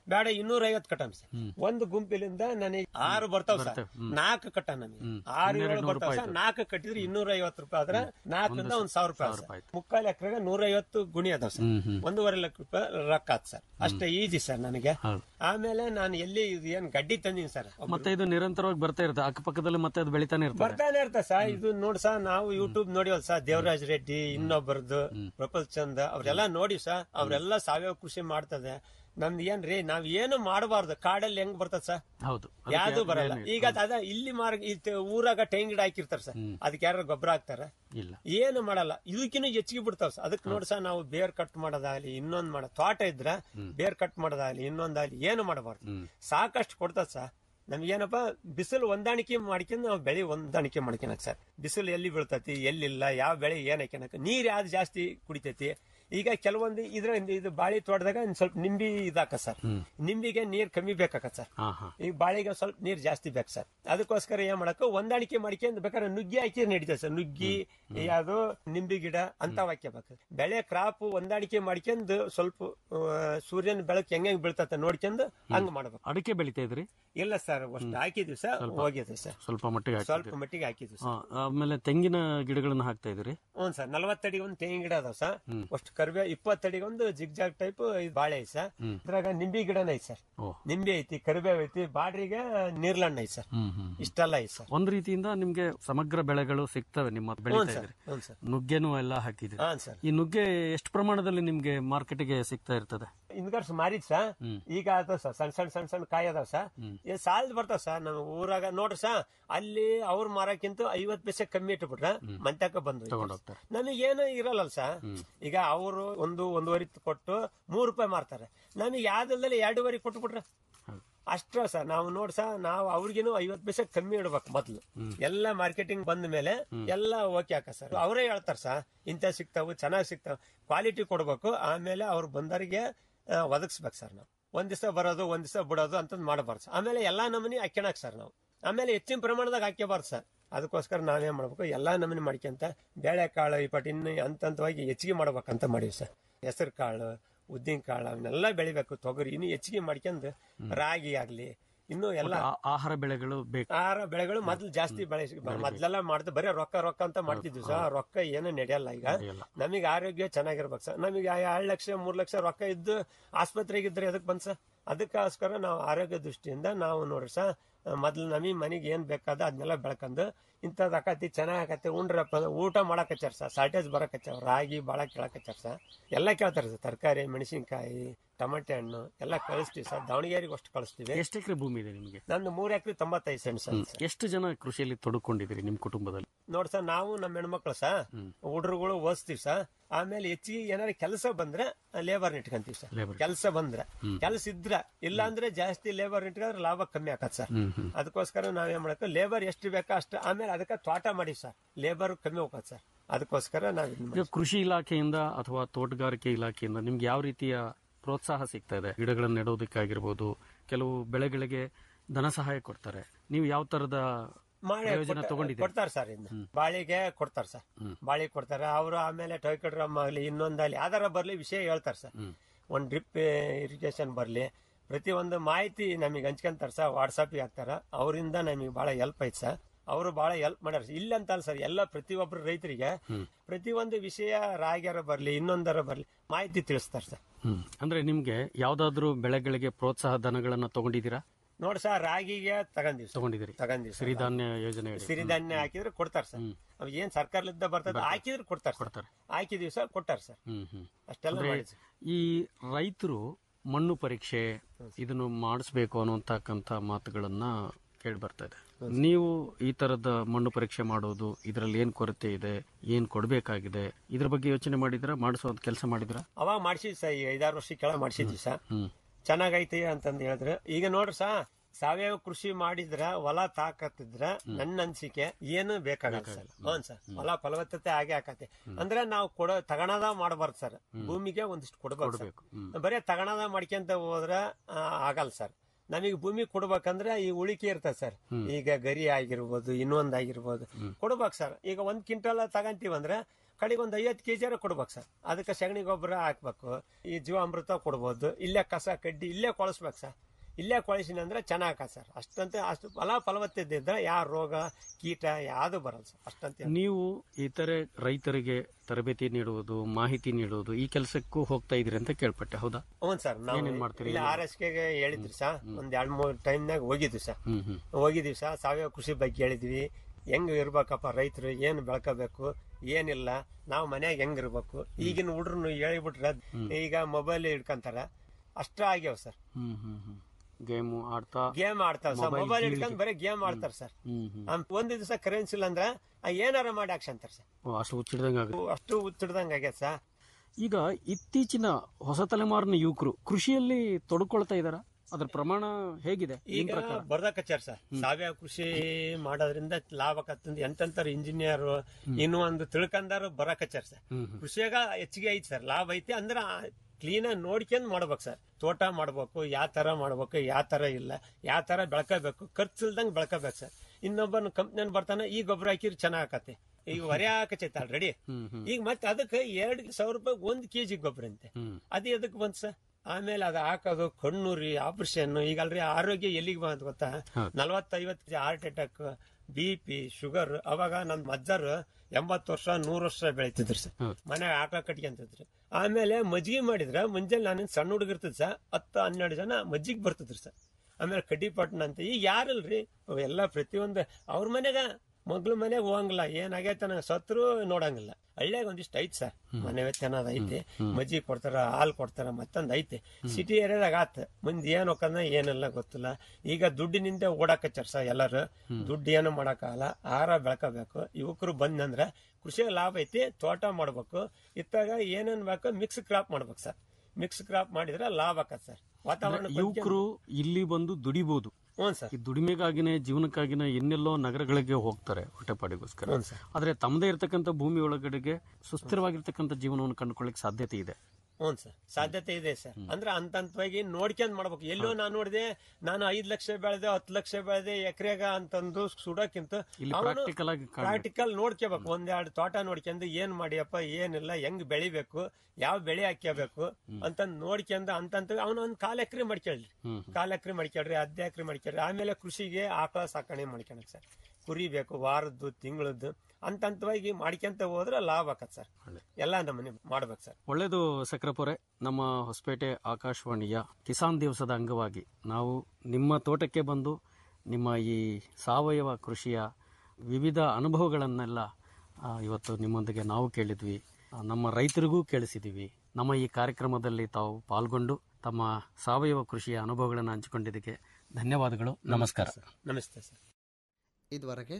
ಬೇಡ ಇನ್ನೂರ ಐವತ್ತು ಕಟ್ಟಮ್ ಸರ್ ಒಂದು ಗುಂಪಿಲಿಂದ ನನಗೆ ಆರು ಬರ್ತಾವ ಸರ್ ನಾಲ್ಕು ಕಟ್ಟ ನಮಗೆ ಆರು ಏಳು ಬರ್ತಾವ ಸರ್ ನಾಲ್ಕು ಕಟ್ಟಿದ್ರೆ ಇನ್ನೂರ ಐವತ್ತು ರೂಪಾಯಿ ಆದ್ರೆ ನಾಲ್ಕರಿಂದ ಒಂದ್ ಸಾವಿರ ರೂಪಾಯಿ ಆಗುತ್ತೆ ಸರ್. ಮುಕ್ಕಾಲು ಎಕರೆಗೆ ನೂರ ಐವತ್ತು ಗುಣಿ ಅದಾವ ಸರ್ ಒಂದೂವರೆ ಲಕ್ಷ ರೂಪಾಯಿ ರೊಕ್ಕ ಆತ್ ಸರ್ ಅಷ್ಟೇ ಈಜಿ ಸರ್ ನನಗೆ ಆಮೇಲೆ ನಾನು ಎಲ್ಲಿ ಇದು ಏನ್ ಗಡ್ಡಿ ತಂದೀನಿ ಸರ್ ಮತ್ತೆ ಇದು ನಿರಂತರವಾಗಿ ಬರ್ತಾ ಇರುತ್ತೆ ಅಕ್ಕಪಕ್ಕದಲ್ಲಿ ಮತ್ತೆ ಅದು ಬೆಳಿತಾನೆ ಇರ್ತದೆ ಬರ್ತಾನೆ ಇರ್ತ ಸರ್ ಇದು ನೋಡ್ ಸರ್ ನಾವು ಯೂಟ್ಯೂಬ್ ನೋಡಿವಲ್ ಸರ್ ದೇವರಾಜ್ ರೆಡ್ಡಿ ಇನ್ನೊಬ್ಬರದ್ದು ಪ್ರಪಲ್ ಚಂದ್ ಅವ್ರೆಲ್ಲ ನೋಡಿ ಸರ್ ಅವ್ರೆಲ್ಲ ಸಾವಯವ ಕೃಷಿ ಮಾಡ್ತದೆ ನಮ್ದು ಏನ್ರಿ ನಾವ್ ಏನು ಮಾಡಬಾರ್ದು ಕಾಡಲ್ಲಿ ಹೆಂಗ್ ಬರ್ತದ ಸರ್ ಹೌದು ಯಾವ್ದು ಬರಲ್ಲ ಈಗ ಅದ ಇಲ್ಲಿ ಮಾರ್ ಇದ್ ಊರಾಗ ತೆಂಗಿನ ಗಿಡ ಹಾಕಿರ್ತಾರ ಸರ್ ಅದಕ್ಕೆ ಯಾರು ಗೊಬ್ಬರ ಹಾಕ್ತಾರ ಇಲ್ಲ ಏನು ಮಾಡಲ್ಲ ಇದಕ್ಕಿನ್ನೂ ಹೆಚ್ಚಿಗೆ ಬಿಡ್ತಾವ ಸರ್ ಅದಕ್ಕೆ ನೋಡಿ ಸರ್ ನಾವು ಬೇರ್ ಕಟ್ ಮಾಡೋದಾಗ್ಲಿ ಇನ್ನೊಂದ್ ಮಾಡ ತೋಟ ಇದ್ರ ಬೇರ್ ಕಟ್ ಮಾಡೋದಾಗ್ಲಿ ಇನ್ನೊಂದಾಗ್ಲಿ ಏನು ಮಾಡಬಾರ್ದು ಸಾಕಷ್ಟು ಕೊಡ್ತದ ಸರ್ ನಮ್ಗೇನಪ್ಪ ಬಿಸಿಲು ಹೊಂದಾಣಿಕೆ ಮಾಡ್ಕೊಂಡು ನಾವು ಬೆಳೆ ಹೊಂದಾಣಿಕೆ ಮಾಡ್ಕೊಳಕ್ ಸರ್ ಬಿಸಿಲು ಎಲ್ಲಿ ಬೀಳ್ತತಿ ಎಲ್ಲಿಲ್ಲ ಯಾವ ಬೆಳೆ ಏನ್ ಹಾಕ್ಯನಕ ನೀರ್ ಯಾವ್ದು ಜಾಸ್ತಿ ಕುಡಿತೈತಿ ಈಗ ಕೆಲವೊಂದು ಇದ್ರ ಇದು ಬಾಳಿ ತೋಟದಾಗ ಒಂದ್ ಸ್ವಲ್ಪ ನಿಂಬಿ ಇದಾಕ ಸರ್ ನಿಂಬಿಗೆ ನೀರ್ ಕಮ್ಮಿ ಬೇಕಾಕ ಸರ್ ಹಾ ಹಾ ಈಗ ಬಾಳಿಗೆ ಸ್ವಲ್ಪ ನೀರ್ ಜಾಸ್ತಿ ಬೇಕು ಸರ್ ಅದಕ್ಕೋಸ್ಕರ ಏನ್ ಮಾಡಕ ಹೊಂದಾಣಿಕೆ ಮಾಡ್ಕೊಂಡು ಬೇಕಾದ್ರೆ ನುಗ್ಗಿ ಹಾಕಿ ನಡೀತದೆ ಸರ್ ನುಗ್ಗಿ ಯಾವ್ದು ನಿಂಬಿ ಗಿಡ ಅಂತ ಹಾಕ್ಯಬೇಕು ಬೆಳೆ ಕ್ರಾಪ್ ಹೊಂದಾಣಿಕೆ ಮಾಡ್ಕೊಂಡು ಸ್ವಲ್ಪ ಆ, ಸೂರ್ಯನ ಬೆಳಕು ಹೆಂಗ್ ಹೆಂಗ್ ಬೀಳ್ತತೆ ನೋಡ್ಕೊಂಡು ಹಂಗ್ ಮಾಡ್ಬೇಕು ಅಡಿಕೆ ಬೆಳಿತಾ ಇದ್ರಿ ಇಲ್ಲ ಸರ್ ಅಷ್ಟು ಹಾಕಿದ್ವಿ ಸರ್ ಹೋಗಿದೆ ಸರ್ ಸ್ವಲ್ಪ ಮಟ್ಟಿಗೆ ಸ್ವಲ್ಪ ಹಾಕಿದ್ರಿ ಮಟ್ಟಿಗೆ ಹಾಕಿದ್ವಿ ಹಾ, ಆಮೇಲೆ ತೆಂಗಿನ ಗಿಡಗಳನ್ನ ಹಾಕ್ತಾ ಇದ್ರಿ ಹ್ಞೂ ಸರ್ ನಲವತ್ತಡಿಗೆ ಒಂದು ತೆಂಗಿನ ಗಿಡ ಅದಾವ ಸರ್ ಅಷ್ಟು ಕರಿಬೇ ಇಪ್ಪತ್ತಡಿಗೆ ಒಂದು ಜಿಗ್ಜಾಗ್ ಟೈಪ್ ಬಾಳೆ ಐತಿ ಸರ್ ಇದ್ರಾಗ ನಿಂಬಿ ಗಿಡನ ಐತಿ ಸರ್ ಓ. ನಿಂಬೆ ಐತಿ ಕರಿಬೇವು ಐತಿ ಬಾಡ್ರಿಗೆ ನೀರ್ಲಣ್ಣ ಐತಿ ಸರ್ ಹ್ಮ್ ಹ್ಮ್ ಇಷ್ಟೆಲ್ಲ ಐತಿ ಸರ್ ಒಂದ್ ರೀತಿಯಿಂದ ನಿಮ್ಗೆ ಸಮಗ್ರ ಬೆಳೆಗಳು ಸಿಗ್ತವೆ ನಿಮ್ಮ ಹ್ಞೂ ಬೆಳೀತಾ ಸರ್ ಇದ್ರಿ ಹ್ಞೂ ಸರ್ ನುಗ್ಗೆನೂ ಎಲ್ಲ ಹಾಕಿದ್ರಿ ಹಾಂ ಸರ್ ಈ ನುಗ್ಗೆ ಎಷ್ಟು ಪ್ರಮಾಣದಲ್ಲಿ ನಿಮ್ಗೆ ಮಾರ್ಕೆಟ್ಗೆ ಸಿಗ್ತಾ ಇರ್ತದೆ ಹಿಂದ್ಗರ್ಸ್ ಮಾರಿದ್ ಸರ್ ಈಗ ಅದ ಸರ್ ಸಣ್ಣ ಸಣ್ಣ ಸಣ್ಣ ಸಣ್ಣ ಕಾಯಿ ಅದಾವ ಸರ್ ಇದು ಸಾಲದ್ ಬರ್ತಾವ ಸರ್ ನಮ್ಮ ಊರಾಗ ನೋಡ್ರಿ ಸರ್ ಅಲ್ಲಿ ಅವ್ರ ಮಾರಕ್ಕಿಂತ ಐವತ್ ಪೈಸೆ ಕಮ್ಮಿ ಇಟ್ಬಿಟ್ರ ಮಂತ್ಯಾಕ ಬಂದು ತಗೊಂಡೋಗ್ತಾರೆ ನಮಗೇನು ಇರಲ್ಲ ಸರ್ ಈಗ ಅವರು ಒಂದು ಒಂದೂವರೆ ಕೊಟ್ಟು ಮೂರು ರೂಪಾಯಿ ಮಾರ್ತಾರೆ ನಮಗೆ ಯಾವ್ದಲ್ಲದೆ ಎರಡೂವರೆ ಕೊಟ್ಬಿಟ್ರೆ ಅಷ್ಟೇ ಸರ್ ನಾವು ನೋಡ್ ಸರ್ ನಾವು ಅವ್ರಿಗೇನು ಐವತ್ ಪೈಸೆ ಕಮ್ಮಿ ಇಡ್ಬೇಕು ಮೊದ್ಲು ಎಲ್ಲ ಮಾರ್ಕೆಟಿಂಗ್ ಬಂದ ಮೇಲೆ ಎಲ್ಲ ಓಕೆ ಹಾಕ ಸರ್ ಅವರೇ ಹೇಳ್ತಾರ ಸರ್ ಇಂಥ ಸಿಗ್ತಾವು ಚೆನ್ನಾಗಿ ಸಿಗ್ತಾವ ಕ್ವಾಲಿಟಿ ಕೊಡ್ಬೇಕು ಆಮೇಲೆ ಅವ್ರು ಬಂದವರಿಗೆ ಒದಗಿಸ್ಬೇಕು ಸರ್ ನಾವು ಒಂದ್ ದಿವಸ ಬರೋದು ಒಂದ್ ದಿವಸ ಬಿಡೋದು ಅಂತಂದ್ ಮಾಡಬಾರ್ದು ಸರ್ ಆಮೇಲೆ ಎಲ್ಲಾ ನಮೂನಿ ಹಾಕ್ಯಣಕ್ ಸರ್ ನಾವು ಆಮೇಲೆ ಹೆಚ್ಚಿನ ಪ್ರಮಾಣದಾಗ ಹಾಕ್ಯಬಾರ್ದು ಸರ್ ಅದಕ್ಕೋಸ್ಕರ ನಾವೇನ್ ಮಾಡ್ಬೇಕು ಎಲ್ಲಾ ನಮೂನಿ ಮಾಡ್ಕೊಂತ ಬೇಳೆ ಕಾಳು ಈ ಪಟ್ ಇನ್ನು ಹಂತ ಹಂತವಾಗಿ ಹೆಚ್ಚಿಗೆ ಮಾಡ್ಬೇಕಂತ ಮಾಡೀವಿ ಸರ್ ಹೆಸರು ಕಾಳು ಉದ್ದಿನ ಕಾಳು ಅವನ್ನೆಲ್ಲ ಬೆಳಿಬೇಕು ತೊಗರಿ ಇನ್ನು ಹೆಚ್ಚಿಗೆ ಮಾಡ್ಕೊಂಡು ರಾಗಿ ಆಗ್ಲಿ ಇನ್ನು ಎಲ್ಲ ಆ- ಆಹಾರ ಬೆಳೆಗಳು ಬೇಕು ಆಹಾರ ಬೆಳೆಗಳು ಮೊದ್ಲು ಜಾಸ್ತಿ ಬೆಳೆ ಮೊದ್ಲೆಲ್ಲ ಮಾಡ್ದು ಬರೀ ರೊಕ್ಕ ರೊಕ್ಕ ಅಂತ ಮಾಡ್ತಿದ್ವಿ ಸರ್ ರೊಕ್ಕ ಏನು ನಡೆಯಲ್ಲ ಈಗ ನಮಗೆ ಆರೋಗ್ಯ ಚೆನ್ನಾಗಿರ್ಬೇಕು ಸರ್ ನಮಗೆ ಎರಡು ಲಕ್ಷ ಮೂರ್ ಲಕ್ಷ ರೊಕ್ಕ ಇದ್ದು ಆಸ್ಪತ್ರೆಗೆ ಇದ್ರೆ ಎದಕ್ ಬಂದ್ ಸರ್ ಅದಕ್ಕೋಸ್ಕರ ನಾವು ಆರೋಗ್ಯ ದೃಷ್ಟಿಯಿಂದ ನಾವು ನೋಡ್ರಿ ಸರ್ ಮೊದ್ಲು ನಮಗೆ ಮನೆಗೆ ಏನ್ ಬೇಕಾದ ಅದನ್ನೆಲ್ಲ ಬೆಳ್ಕೊಂಡು ಇಂಥದ್ದು ಆಕತಿ ಚೆನ್ನಾಗ್ ಆಕತಿ ಉಂಡ್ರಪ್ಪ ಅಂದ್ರೆ ಊಟ ಮಾಡಕಚ್ಚಾರ ಸರ್ ಸಾಲ್ಟೇಜ್ ಬರಕಚ್ಚಾವ ರಾಗಿ ಬಾಳ ಕೇಳಕಚ್ಚಾರ ಸರ್ ಎಲ್ಲ ಕೇಳ್ತಾರೆ ಸರ್ ತರಕಾರಿ ಮೆಣಸಿನ್ಕಾಯಿ ಟಮಾಟೆ ಹಣ್ಣು ಎಲ್ಲ ಕಳಿಸ್ತೀವಿ ಸರ್ ದಾವಣಗೆರೆಗೆ ಅಷ್ಟು ಕಳಿಸ್ತೀವಿ ಎಷ್ಟು ಎಕರೆ ಭೂಮಿ ಇದೆ ನಿಮ್ಗೆ ನಂದು ಮೂರ್ ಎಕರೆ ತೊಂಬತ್ತೈದು ಸೆಂಟ್ ಸರ್ ಎಷ್ಟು ಜನ ಕೃಷಿಯಲ್ಲಿ ತೊಡಕೊಂಡಿದ್ದೀರಿ ನಿಮ್ ಕುಟುಂಬದಲ್ಲಿ ನೋಡ್ ಸರ್ ನಾವು ನಮ್ಮ ಹೆಣ್ಮಕ್ಳು ಸಾ ಹುಡುಗರುಗಳು ಓದಿಸ್ತೀವಿ ಸಾ ಆಮೇಲೆ ಹೆಚ್ಚಿಗೆ ಏನಾರ ಕೆಲಸ ಬಂದ್ರೆ ಲೇಬರ್ ಇಟ್ಕೊಂತೀವಿ ಸರ್ Labour. ಕೆಲಸ ಬಂದ್ರೆ ಕೆಲಸ ಇದ್ರ ಇಲ್ಲ ಅಂದ್ರೆ ಜಾಸ್ತಿ ಲೇಬರ್ ಇಟ್ಕೊಂಡ್ರೆ ಲಾಭ ಕಮ್ಮಿ ಆಗತ್ ಸರ್ ಅದಕ್ಕೋಸ್ಕರ ನಾವೇನ್ ಮಾಡಕ ಲೇಬರ್ ಎಷ್ಟು ಬೇಕೋ ಅಷ್ಟು ಆಮೇಲೆ ಅದಕ್ಕೆ ತೋಟ ಮಾಡಿ ಸರ್ ಲೇಬರ್ ಕಮ್ಮಿ ಹೋಗತ್ ಸರ್ ಅದಕ್ಕೋಸ್ಕರ ನಾವ್ ಇದ್ ಈಗ ಮಾಡ್ತೀವಿ. ಕೃಷಿ ಇಲಾಖೆಯಿಂದ ಅಥವಾ ತೋಟಗಾರಿಕೆ ಇಲಾಖೆಯಿಂದ ನಿಮ್ಗೆ ಯಾವ ರೀತಿಯ ಪ್ರೋತ್ಸಾಹ ಸಿಗ್ತಾ ಇದೆ ಗಿಡಗಳನ್ನು ನೆಡೋದಕ್ಕಾಗಿರ್ಬೋದು ಕೆಲವು ಬೆಳೆಗಳಿಗೆ ಧನ ಸಹಾಯ ಕೊಡ್ತಾರೆ ನೀವು ಯಾವ ತರದ ಮಾಡಿ ಪ್ರಯೋಜನ ತಗೊಂಡಿದ್ದೀರಿ ಕೊಡ್ತಾರ ಸರ್ ಇನ್ನು ಬಾಳಿಗೆ ಕೊಡ್ತಾರ ಸರ್ ಬಾಳಿ ಕೊಡ್ತಾರೆ ಅವರು ಆಮೇಲೆ ಟೊಯ್ಕಡ್ರಮ್ ಆಗ್ಲಿ ಇನ್ನೊಂದಾಗ್ಲಿ ಯಾವ್ದಾರ ಬರ್ಲಿ ವಿಷಯ ಹೇಳ್ತಾರೆ ಸರ್ ಒಂದ್ ಡ್ರಿಪ್ ಇರಿಗೇಷನ್ ಬರ್ಲಿ ಪ್ರತಿ ಒಂದು ಮಾಹಿತಿ ನಮಗೆ ಹಂಚ್ಕೊಂತಾರ ಸರ್ ವಾಟ್ಸಪ್ಗೆ ಹಾಕ್ತಾರ ಅವರಿಂದ ನಮಗೆ ಬಹಳ ಹೆಲ್ಪ್ ಐತೆ ಸರ್ ಅವರು ಬಹಳ ಹೆಲ್ಪ್ ಮಾಡ್ಯಾರ ಇಲ್ಲ ಅಂತ ಅಲ್ಲ ಸರ್ ಎಲ್ಲ ಪ್ರತಿಯೊಬ್ಬರು ರೈತರಿಗೆ ಪ್ರತಿ ಒಂದು ವಿಷಯ ರಾಗ್ಯಾರ ಬರ್ಲಿ ಇನ್ನೊಂದರ ಬರ್ಲಿ ಮಾಹಿತಿ ತಿಳಿಸ್ತಾರ ಸರ್ ಹ್ಮ್ ಅಂದ್ರೆ ನಿಮ್ಗೆ ಯಾವ್ದಾದ್ರು ಬೆಳೆಗಳಿಗೆ ಪ್ರೋತ್ಸಾಹ ಧನಗಳನ್ನ ತಗೊಂಡಿದ್ದೀರಾ ನೋಡ್ ಸರ್ ರಾಗಿಗೆ ತಗೊಂಡಿವಿ ಸರ್ ತಗೊಂಡಿದ್ದೀರಿ ತಗೊಂಡಿವಿ ಸರ್ ಸಿರಿಧಾನ್ಯ ಯೋಜನೆ ಅಡಿ. ಸಿರಿಧಾನ್ಯ ಹಾಕಿದ್ರೆ ಕೊಡ್ತಾರ ಸರ್ ಅವ್ ಏನ್ ಸರ್ಕಾರದಿಂದ ಬರ್ತದ ಹಾಕಿದ್ರೆ ಕೊಡ್ತಾರ ಕೊಡ್ತಾರೆ. ಹಾಕಿದೀವಿ ಸರ್ ಕೊಟ್ಟಾರ ಸರ್ ಹ್ಮ್ ಹ್ಮ್ ಅಷ್ಟೆಲ್ಲ ಅಂದ್ರೆ ಮಾಡಿ ಸರ್. ಈ ರೈತರು ಮಣ್ಣು ಪರೀಕ್ಷೆ ಇದನ್ನು ಮಾಡಿಸ್ಬೇಕು ಅನ್ನುವಂತಕ್ಕಂಥ ಮಾತುಗಳನ್ನ ಕೇಳಿ ಬರ್ತಾ ಇದೆ ನೀವು ಈ ತರದ ಮಣ್ಣು ಪರೀಕ್ಷೆ ಮಾಡೋದು ಇದರಲ್ಲಿ ಏನ್ ಕೊರತೆ ಇದೆ ಏನ್ ಕೊಡ್ಬೇಕಾಗಿದೆ ಇದ್ರ ಬಗ್ಗೆ ಯೋಚನೆ ಮಾಡಿದ್ರ ಮಾಡಿಸೋ ಕೆಲಸ ಮಾಡಿದ್ರ ಅವಾಗ ಮಾಡ್ಸಿದ್ವಿ ಸರ್ ಈ ಐದಾರು ವರ್ಷ ಕೆಳಗೆ ಮಾಡ್ಸಿದ್ವಿ ಸರ್ ಹ್ಮ್ ಚೆನ್ನಾಗೈತಿ ಅಂತಂದ್ ಹೇಳಿದ್ರು ಈಗ ನೋಡ್ರಿ ಸಾ ಸಾವಯವ ಕೃಷಿ ಮಾಡಿದ್ರ ಹೊಲ ತಾಕತ್ತಿದ್ರ ನನ್ನ ಅನ್ಸಿಕೆ ಏನು ಬೇಕಾಗಲ್ಲ ಸರ್ ಹ್ಞೂ ಸರ್ ಹೊಲ ಫಲವತ್ತತೆ ಆಗೇ ಆಕತಿ ಅಂದ್ರೆ ನಾವು ಕೊಡೋ ತಗಣದ ಮಾಡಬಾರ್ದು ಸರ್ ಭೂಮಿಗೆ ಒಂದಿಷ್ಟು ಕೊಡ್ಬೇಕು ಸರ್ ಕೊಡ್ಬೇಕು ಹ್ಮ್ ಬರೀ ತಗಣದ ಮಾಡ್ಕೊಂತ ಹೋದ್ರ ಆ, ಆಗಲ್ಲ ಸರ್ ನಮಗೆ ಭೂಮಿ ಕೊಡ್ಬೇಕಂದ್ರೆ ಈ ಉಳಿಕೆ ಇರ್ತದೆ ಸರ್ ಈಗ ಗರಿ ಆಗಿರ್ಬೋದು ಇನ್ನೊಂದ್ ಆಗಿರ್ಬೋದು ಕೊಡ್ಬೇಕು ಸರ್ ಈಗ ಒಂದ್ ಕ್ವಿಂಟಲ್ ತಗಂತೀವಂದ್ರೆ ಕಡೆಗೆ ಒಂದು ಐವತ್ತು ಕೆ ಜಿಯಾರ ಕೊಡ್ಬೇಕು ಸರ್ ಅದಕ್ಕೆ ಸಗಣಿ ಗೊಬ್ಬರ ಹಾಕ್ಬೇಕು ಈ ಜೀವಾಮೃತ ಕೊಡ್ಬೋದು ಇಲ್ಲೇ ಕಸ ಕಡ್ಡಿ ಇಲ್ಲೇ ಕೊಳಸ್ಬೇಕು ಸರ್ ಇಲ್ಲೇ ಕೊಳಿಸಿನ ಅಂದ್ರೆ ಚೆನ್ನಾಗ ಸರ್ ಅಷ್ಟಂತ ಅಷ್ಟು ಫಲ ಫಲವತ್ತಿದ್ದಿದ್ರೆ ಯಾವ ರೋಗ ಕೀಟ ಯಾವುದು ಬರಲ್ಲ ಸರ್ ಅಷ್ಟಂತ ನೀವು ಇತರೆ ರೈತರಿಗೆ ತರಬೇತಿ ನೀಡುವುದು ಮಾಹಿತಿ ನೀಡುವುದು ಈ ಕೆಲಸಕ್ಕೂ ಹೋಗ್ತಾ ಇದ್ರಿ ಅಂತ ಕೇಳ್ಪಟ್ಟೆ ಹೌದಾ ಹ್ಞೂ ಸರ್ ನಾವು ಏನೇನ್ ಮಾಡ್ತೀರಿ ಇಲ್ಲಿ ಆರ್ ಎಸ್ ಕೆಗೆ ಹೇಳಿದ್ರಿ ಸರ್ ಒಂದ್ ಎರಡ್ ಮೂರ್ ಟೈಮ್ನಾಗ ಹೋಗಿದ್ವಿ ಸರ್ ಹ್ಮ್ ಹ್ಮ್ ಹೋಗಿದ್ವಿ ಸರ್ ಸಾವಯವ ಕೃಷಿ ಬಗ್ಗೆ ಹೇಳಿದ್ವಿ ಹೆಂಗ್ ಇರ್ಬೇಕಪ್ಪ ರೈತರು ಏನ್ ಬೆಳ್ಕೋಬೇಕು ಏನಿಲ್ಲ ನಾವು ಮನ್ಯಾಗ ಹೆಂಗ್ ಇರ್ಬೇಕು ಈಗಿನ ಹುಡ್ರನ್ನು ಹೇಳಿಬಿಟ್ರೆ ಈಗ ಮೊಬೈಲ್ ಹಿಡ್ಕೊಂತಾರ ಅಷ್ಟ ಆಗ್ಯಾವ ಸರ್ ಹ್ಮ್ ಹ್ಮ್ ಹ್ಮ್ ಗೇಮು ಆಡ್ತಾ ಗೇಮ್ ಆಡ್ತಾರ ಸರ್ Mobile ಮೊಬೈಲ್ ಗೀಳಿಗೆ. ಹಿಡ್ಕೊಂಡ್ ಬರೀ ಗೇಮ್ ಆಡ್ತಾರ ಸರ್ ಹ್ಮ್ ಹ್ಮ್ ಆ, ಒಂದ್ ದಿವಸ ಕರೆನ್ಸಿ ಇಲ್ಲ ಅಂದ್ರ ಆ, ಏನಾರ ಮಾಡಿ ಅಂತಾರ ಸರ್ ಓ, ಅಷ್ಟು ಹುಚ್ಚಿಡ್ದಂಗ ಆಗುತ್ತೆ ಅಷ್ಟು ಹುಚ್ಚಿಡ್ದಂಗ ಆಗ್ಯದ ಸರ್ ಈಗ ಇತ್ತೀಚಿನ ಹೊಸ ತಲೆಮಾರಿನ ಯುವಕರು ಕೃಷಿಯಲ್ಲಿ ತೊಡ್ಕೊಳ್ತಾ ಇದಾರ ಅದ್ರ ಪ್ರಮಾಣ ಹೇಗಿದೆ ನಿಮ್ ಈಗ ಪ್ರಕಾರ ಬರ್ದಕಚ್ಚಾರ ಸರ್ ಸಾವಯವ ಕೃಷಿ ಮಾಡೋದ್ರಿಂದ ಲಾಭಕತ್ತಂದ್ ಎಂತೆಂತಾರು ಇಂಜಿನಿಯರ್ ಇನ್ನೂ ಒಂದು ತಿಳ್ಕೊಂಡಾರು ಬರಕಚ್ಚಾರ ಸರ್ ಹ್ಮ್ ಹ್ಮ್ ಕೃಷಿಯಾಗ ಹೆಚ್ಚಿಗೆ ಐತಿ ಸರ್ ಲಾಭ ಐತಿ ಅಂದ್ರ ಕ್ಲೀನ್ ಆಗಿ ನೋಡ್ಕೊಂಡ್ ಮಾಡ್ಬೇಕು ಸರ್ ತೋಟ ಮಾಡ್ಬೇಕು ಯಾವ ತರ ಮಾಡ್ಬೇಕು ಯಾವ ತರ ಇಲ್ಲ ಯಾವ ತರ ಬೆಳ್ಕೋಬೇಕು ಖರ್ಚು ಇಲ್ದಂಗ್ ಬೆಳ್ಕೋಬೇಕು ಸರ್ ಇನ್ನೊಬ್ಬನ ಕಂಪ್ನಿಯನ್ ಬರ್ತಾನೆ ಈ ಗೊಬ್ಬರ ಹಾಕಿದ್ರೆ ಚೆನ್ನಾಗ್ ಆಕತಿ ಈಗ ಹೊರೆ ಹಾಕಚೈತೆ ಆಲ್ರೆಡಿ ಹ್ಮ್ ಹ್ಮ್ ಈಗ ಮತ್ತೆ ಅದಕ್ಕೆ ಎರಡ್ ಸಾವಿರ ರೂಪಾಯಿ ಒಂದ್ ಕೆಜಿ ಗೊಬ್ಬರ ಅಂತೆ ಹ್ಮ್ ಅದು ಎದಕ್ ಬಂತ ಸರ್ ಆಮೇಲೆ ಅದು ಹಾಕೋದು ಕಣ್ಣುರಿ ಆಪರೇಷನ್ ಈಗ ಅಲ್ರಿ ಆರೋಗ್ಯ ಎಲ್ಲಿಗೆ ಬಂತ ಗೊತ್ತಾ ಹೌದು. ನಲವತ್ತೈವತ್ತು heart attack B P sugar ಅವಾಗ ನಮ್ ಅಜ್ಜರು ಎಂಬತ್ತು ವರ್ಷ ನೂರು ವರ್ಷ ಬೆಳಿತಿದ್ರು ಸರ್ ಹೌದು. ಮನೆ ಆಕಳ ಕಟ್ಕೊಂತಿದ್ರು ಆಮೇಲೆ ಮಜ್ಜಿಗೆ ಮಾಡಿದ್ರ ಮುಂಜಾನೆ ನಾನು ಸಣ್ಣ ಹುಡುಗಿರ್ತದ ಸರ್ ಹತ್ತು ಹನ್ನೆರಡು ಜನ ಮಜ್ಜಿಗೆ ಬರ್ತಿದ್ರು ಸರ್ ಆಮೇಲೆ ಕಡ್ಡಿಪಟ್ಟಣ ಅಂತ ಈಗ ಯಾರಲ್ರಿ ಎಲ್ಲ ಪ್ರತಿಯೊಂದು ಅವ್ರ ಮನೆಗ ಮಗ್ಳ ಮನೆಗೆ ಹೋಗಂಗಿಲ್ಲ ಏನಾಗೈತೆ ನಂಗೆ ಸತ್ರು ನೋಡಂಗಿಲ್ಲ ಹಳ್ಳಿಯಾಗ ಒಂದಿಷ್ಟು ಐತಿ ಸರ್ ಮನೆ ಚೆನ್ನಾದ ಐತಿ ಮಜ್ಜಿಗೆ ಕೊಡ್ತಾರ ಹಾಲು ಕೊಡ್ತಾರ ಮತ್ತೊಂದ್ ಐತಿ ಸಿಟಿ ಏರಿಯಾದಾಗ ಆತ ಮುಂದೆ ಏನ್ ಹೋಗಂದ ಏನೆಲ್ಲ ಗೊತ್ತಿಲ್ಲ ಈಗ ದುಡ್ಡಿನಿಂದ ಓಡಾಕಚ್ಚಾರ ಸರ್ ಎಲ್ಲರೂ ದುಡ್ಡು ಏನು ಮಾಡಕ್ಕಾಗಲ್ಲ ಆಹಾರ ಬೆಳ್ಕೋಬೇಕು ಯುವಕರು ಬಂದಂದ್ರ ಕೃಷಿಯ ಲಾಭ ಐತಿ ತೋಟ ಮಾಡ್ಬೇಕು ಇತ್ತಾಗ ಏನೇನ್ ಬೇಕು ಮಿಕ್ಸ್ ಕ್ರಾಪ್ ಮಾಡ್ಬೇಕು ಸರ್ ಮಿಕ್ಸ್ ಕ್ರಾಪ್ ಮಾಡಿದ್ರೆ ಲಾಭ ಆಕತ್ ಸರ್ ವಾತಾವರಣ ಯುವಕರು ಇಲ್ಲಿ ಬಂದು ದುಡಿಬಹುದು ಹ್ಞೂ ಸರ್ ಈ ದುಡಿಮೆಗಾಗಿನೇ ಜೀವನಕ್ಕಾಗಿನೇ ಇನ್ನೆಲ್ಲೋ ನಗರಗಳಿಗೆ ಹೋಗ್ತಾರೆ ಹೊಟ್ಟೆಪಾಡಿಗೋಸ್ಕರ ಹ್ಞೂ ಸರ್ ಆದ್ರೆ ತಮ್ಮದೇ ಇರತಕ್ಕಂತ ಭೂಮಿ ಒಳಗಡೆಗೆ ಸುಸ್ಥಿರವಾಗಿರ್ತಕ್ಕಂಥ ಜೀವನವನ್ನು ಕಂಡುಕೊಳ್ಳಿಕ್ಕೆ ಸಾಧ್ಯತೆ ಇದೆ ಹ್ಞೂ ಸರ್ ಸಾಧ್ಯತೆ ಇದೆ ಸರ್ ಅಂದ್ರೆ ಹಂತವಾಗಿ ನೋಡ್ಕೊಂಡ್ ಮಾಡ್ಬೇಕು ಎಲ್ಲೋ ನಾನು ನೋಡಿದೆ ನಾನು ಐದ್ ಲಕ್ಷ ಬೆಳೆದೆ ಹತ್ತು ಲಕ್ಷ ಬೆಳೆದೆ ಎಕರೆಗ ಅಂತಂದು ಸುಡೋಕ್ಕಿಂತ ಇಲ್ಲಿ ಪ್ರಾಕ್ಟಿಕಲ್ ಆಗಿ ಕಾಣ್ಬೇಕು. ಪ್ರಾಕ್ಟಿಕಲ್ ನೋಡ್ಕೋಬೇಕು ಒಂದೆರಡು ತೋಟ ನೋಡ್ಕೊಂಡು ಏನ್ ಮಾಡಿಯಪ್ಪ ಏನಿಲ್ಲ ಹೆಂಗ್ ಬೆಳಿಬೇಕು ಯಾವ ಬೆಳೆ ಹಾಕ್ಯಬೇಕು ಅಂತ ನೋಡ್ಕೊಂಡ್ ಅಂತಂತ ಅವನು ಒಂದ್ ಕಾಲ್ ಎಕರೆ ಮಾಡ್ಕೊಳ್ರಿ ಹ್ಮ್ ಕಾಲ್ ಎಕರೆ ಮಾಡ್ಕೊಳ್ರಿ ಹತ್ತು ಎಕರೆ ಮಾಡ್ಕೊಳ್ರಿ ಆಮೇಲೆ ಕೃಷಿಗೆ ಆಕಳ ಸಾಕಣೆ ಮಾಡ್ಕೊಳಕ್ ಸರ್ ಕುರಿ ಬೇಕು ವಾರದ್ದು ತಿಂಗಳದ್ದು ಅಂತಂತವಾಗಿ ಮಾಡ್ಕೊಂತ ಹೋದ್ರೆ ಲಾಭ ಆಕತ್ ಸರ್ ಎಲ್ಲ ನಮ್ಮನೆ ಮಾಡ್ಬೇಕು ಸರ್ ಒಳ್ಳೆಯದು ಸಕ್ರಪುರೆ ನಮ್ಮ ಹೊಸಪೇಟೆ ಆಕಾಶವಾಣಿಯ ಕಿಸಾನ್ ದಿವಸದ ಅಂಗವಾಗಿ ನಾವು ನಿಮ್ಮ ತೋಟಕ್ಕೆ ಬಂದು ನಿಮ್ಮ ಈ ಸಾವಯವ ಕೃಷಿಯ ವಿವಿಧ ಅನುಭವಗಳನ್ನೆಲ್ಲ ಆ, ಇವತ್ತು ನಿಮ್ಮೊಂದಿಗೆ ನಾವು ಕೇಳಿದ್ವಿ ಆ, ನಮ್ಮ ರೈತರಿಗೂ ಕೇಳಿಸಿದ್ದೀವಿ ನಮ್ಮ ಈ ಕಾರ್ಯಕ್ರಮದಲ್ಲಿ ತಾವು ಪಾಲ್ಗೊಂಡು ತಮ್ಮ ಸಾವಯವ ಕೃಷಿಯ ಅನುಭವಗಳನ್ನು ಹಂಚಿಕೊಂಡಿದ್ದಕ್ಕೆ ಧನ್ಯವಾದಗಳು ನಮಸ್ಕಾರ ನಮಸ್ತೆ ಸರ್ ಇದುವರೆಗೆ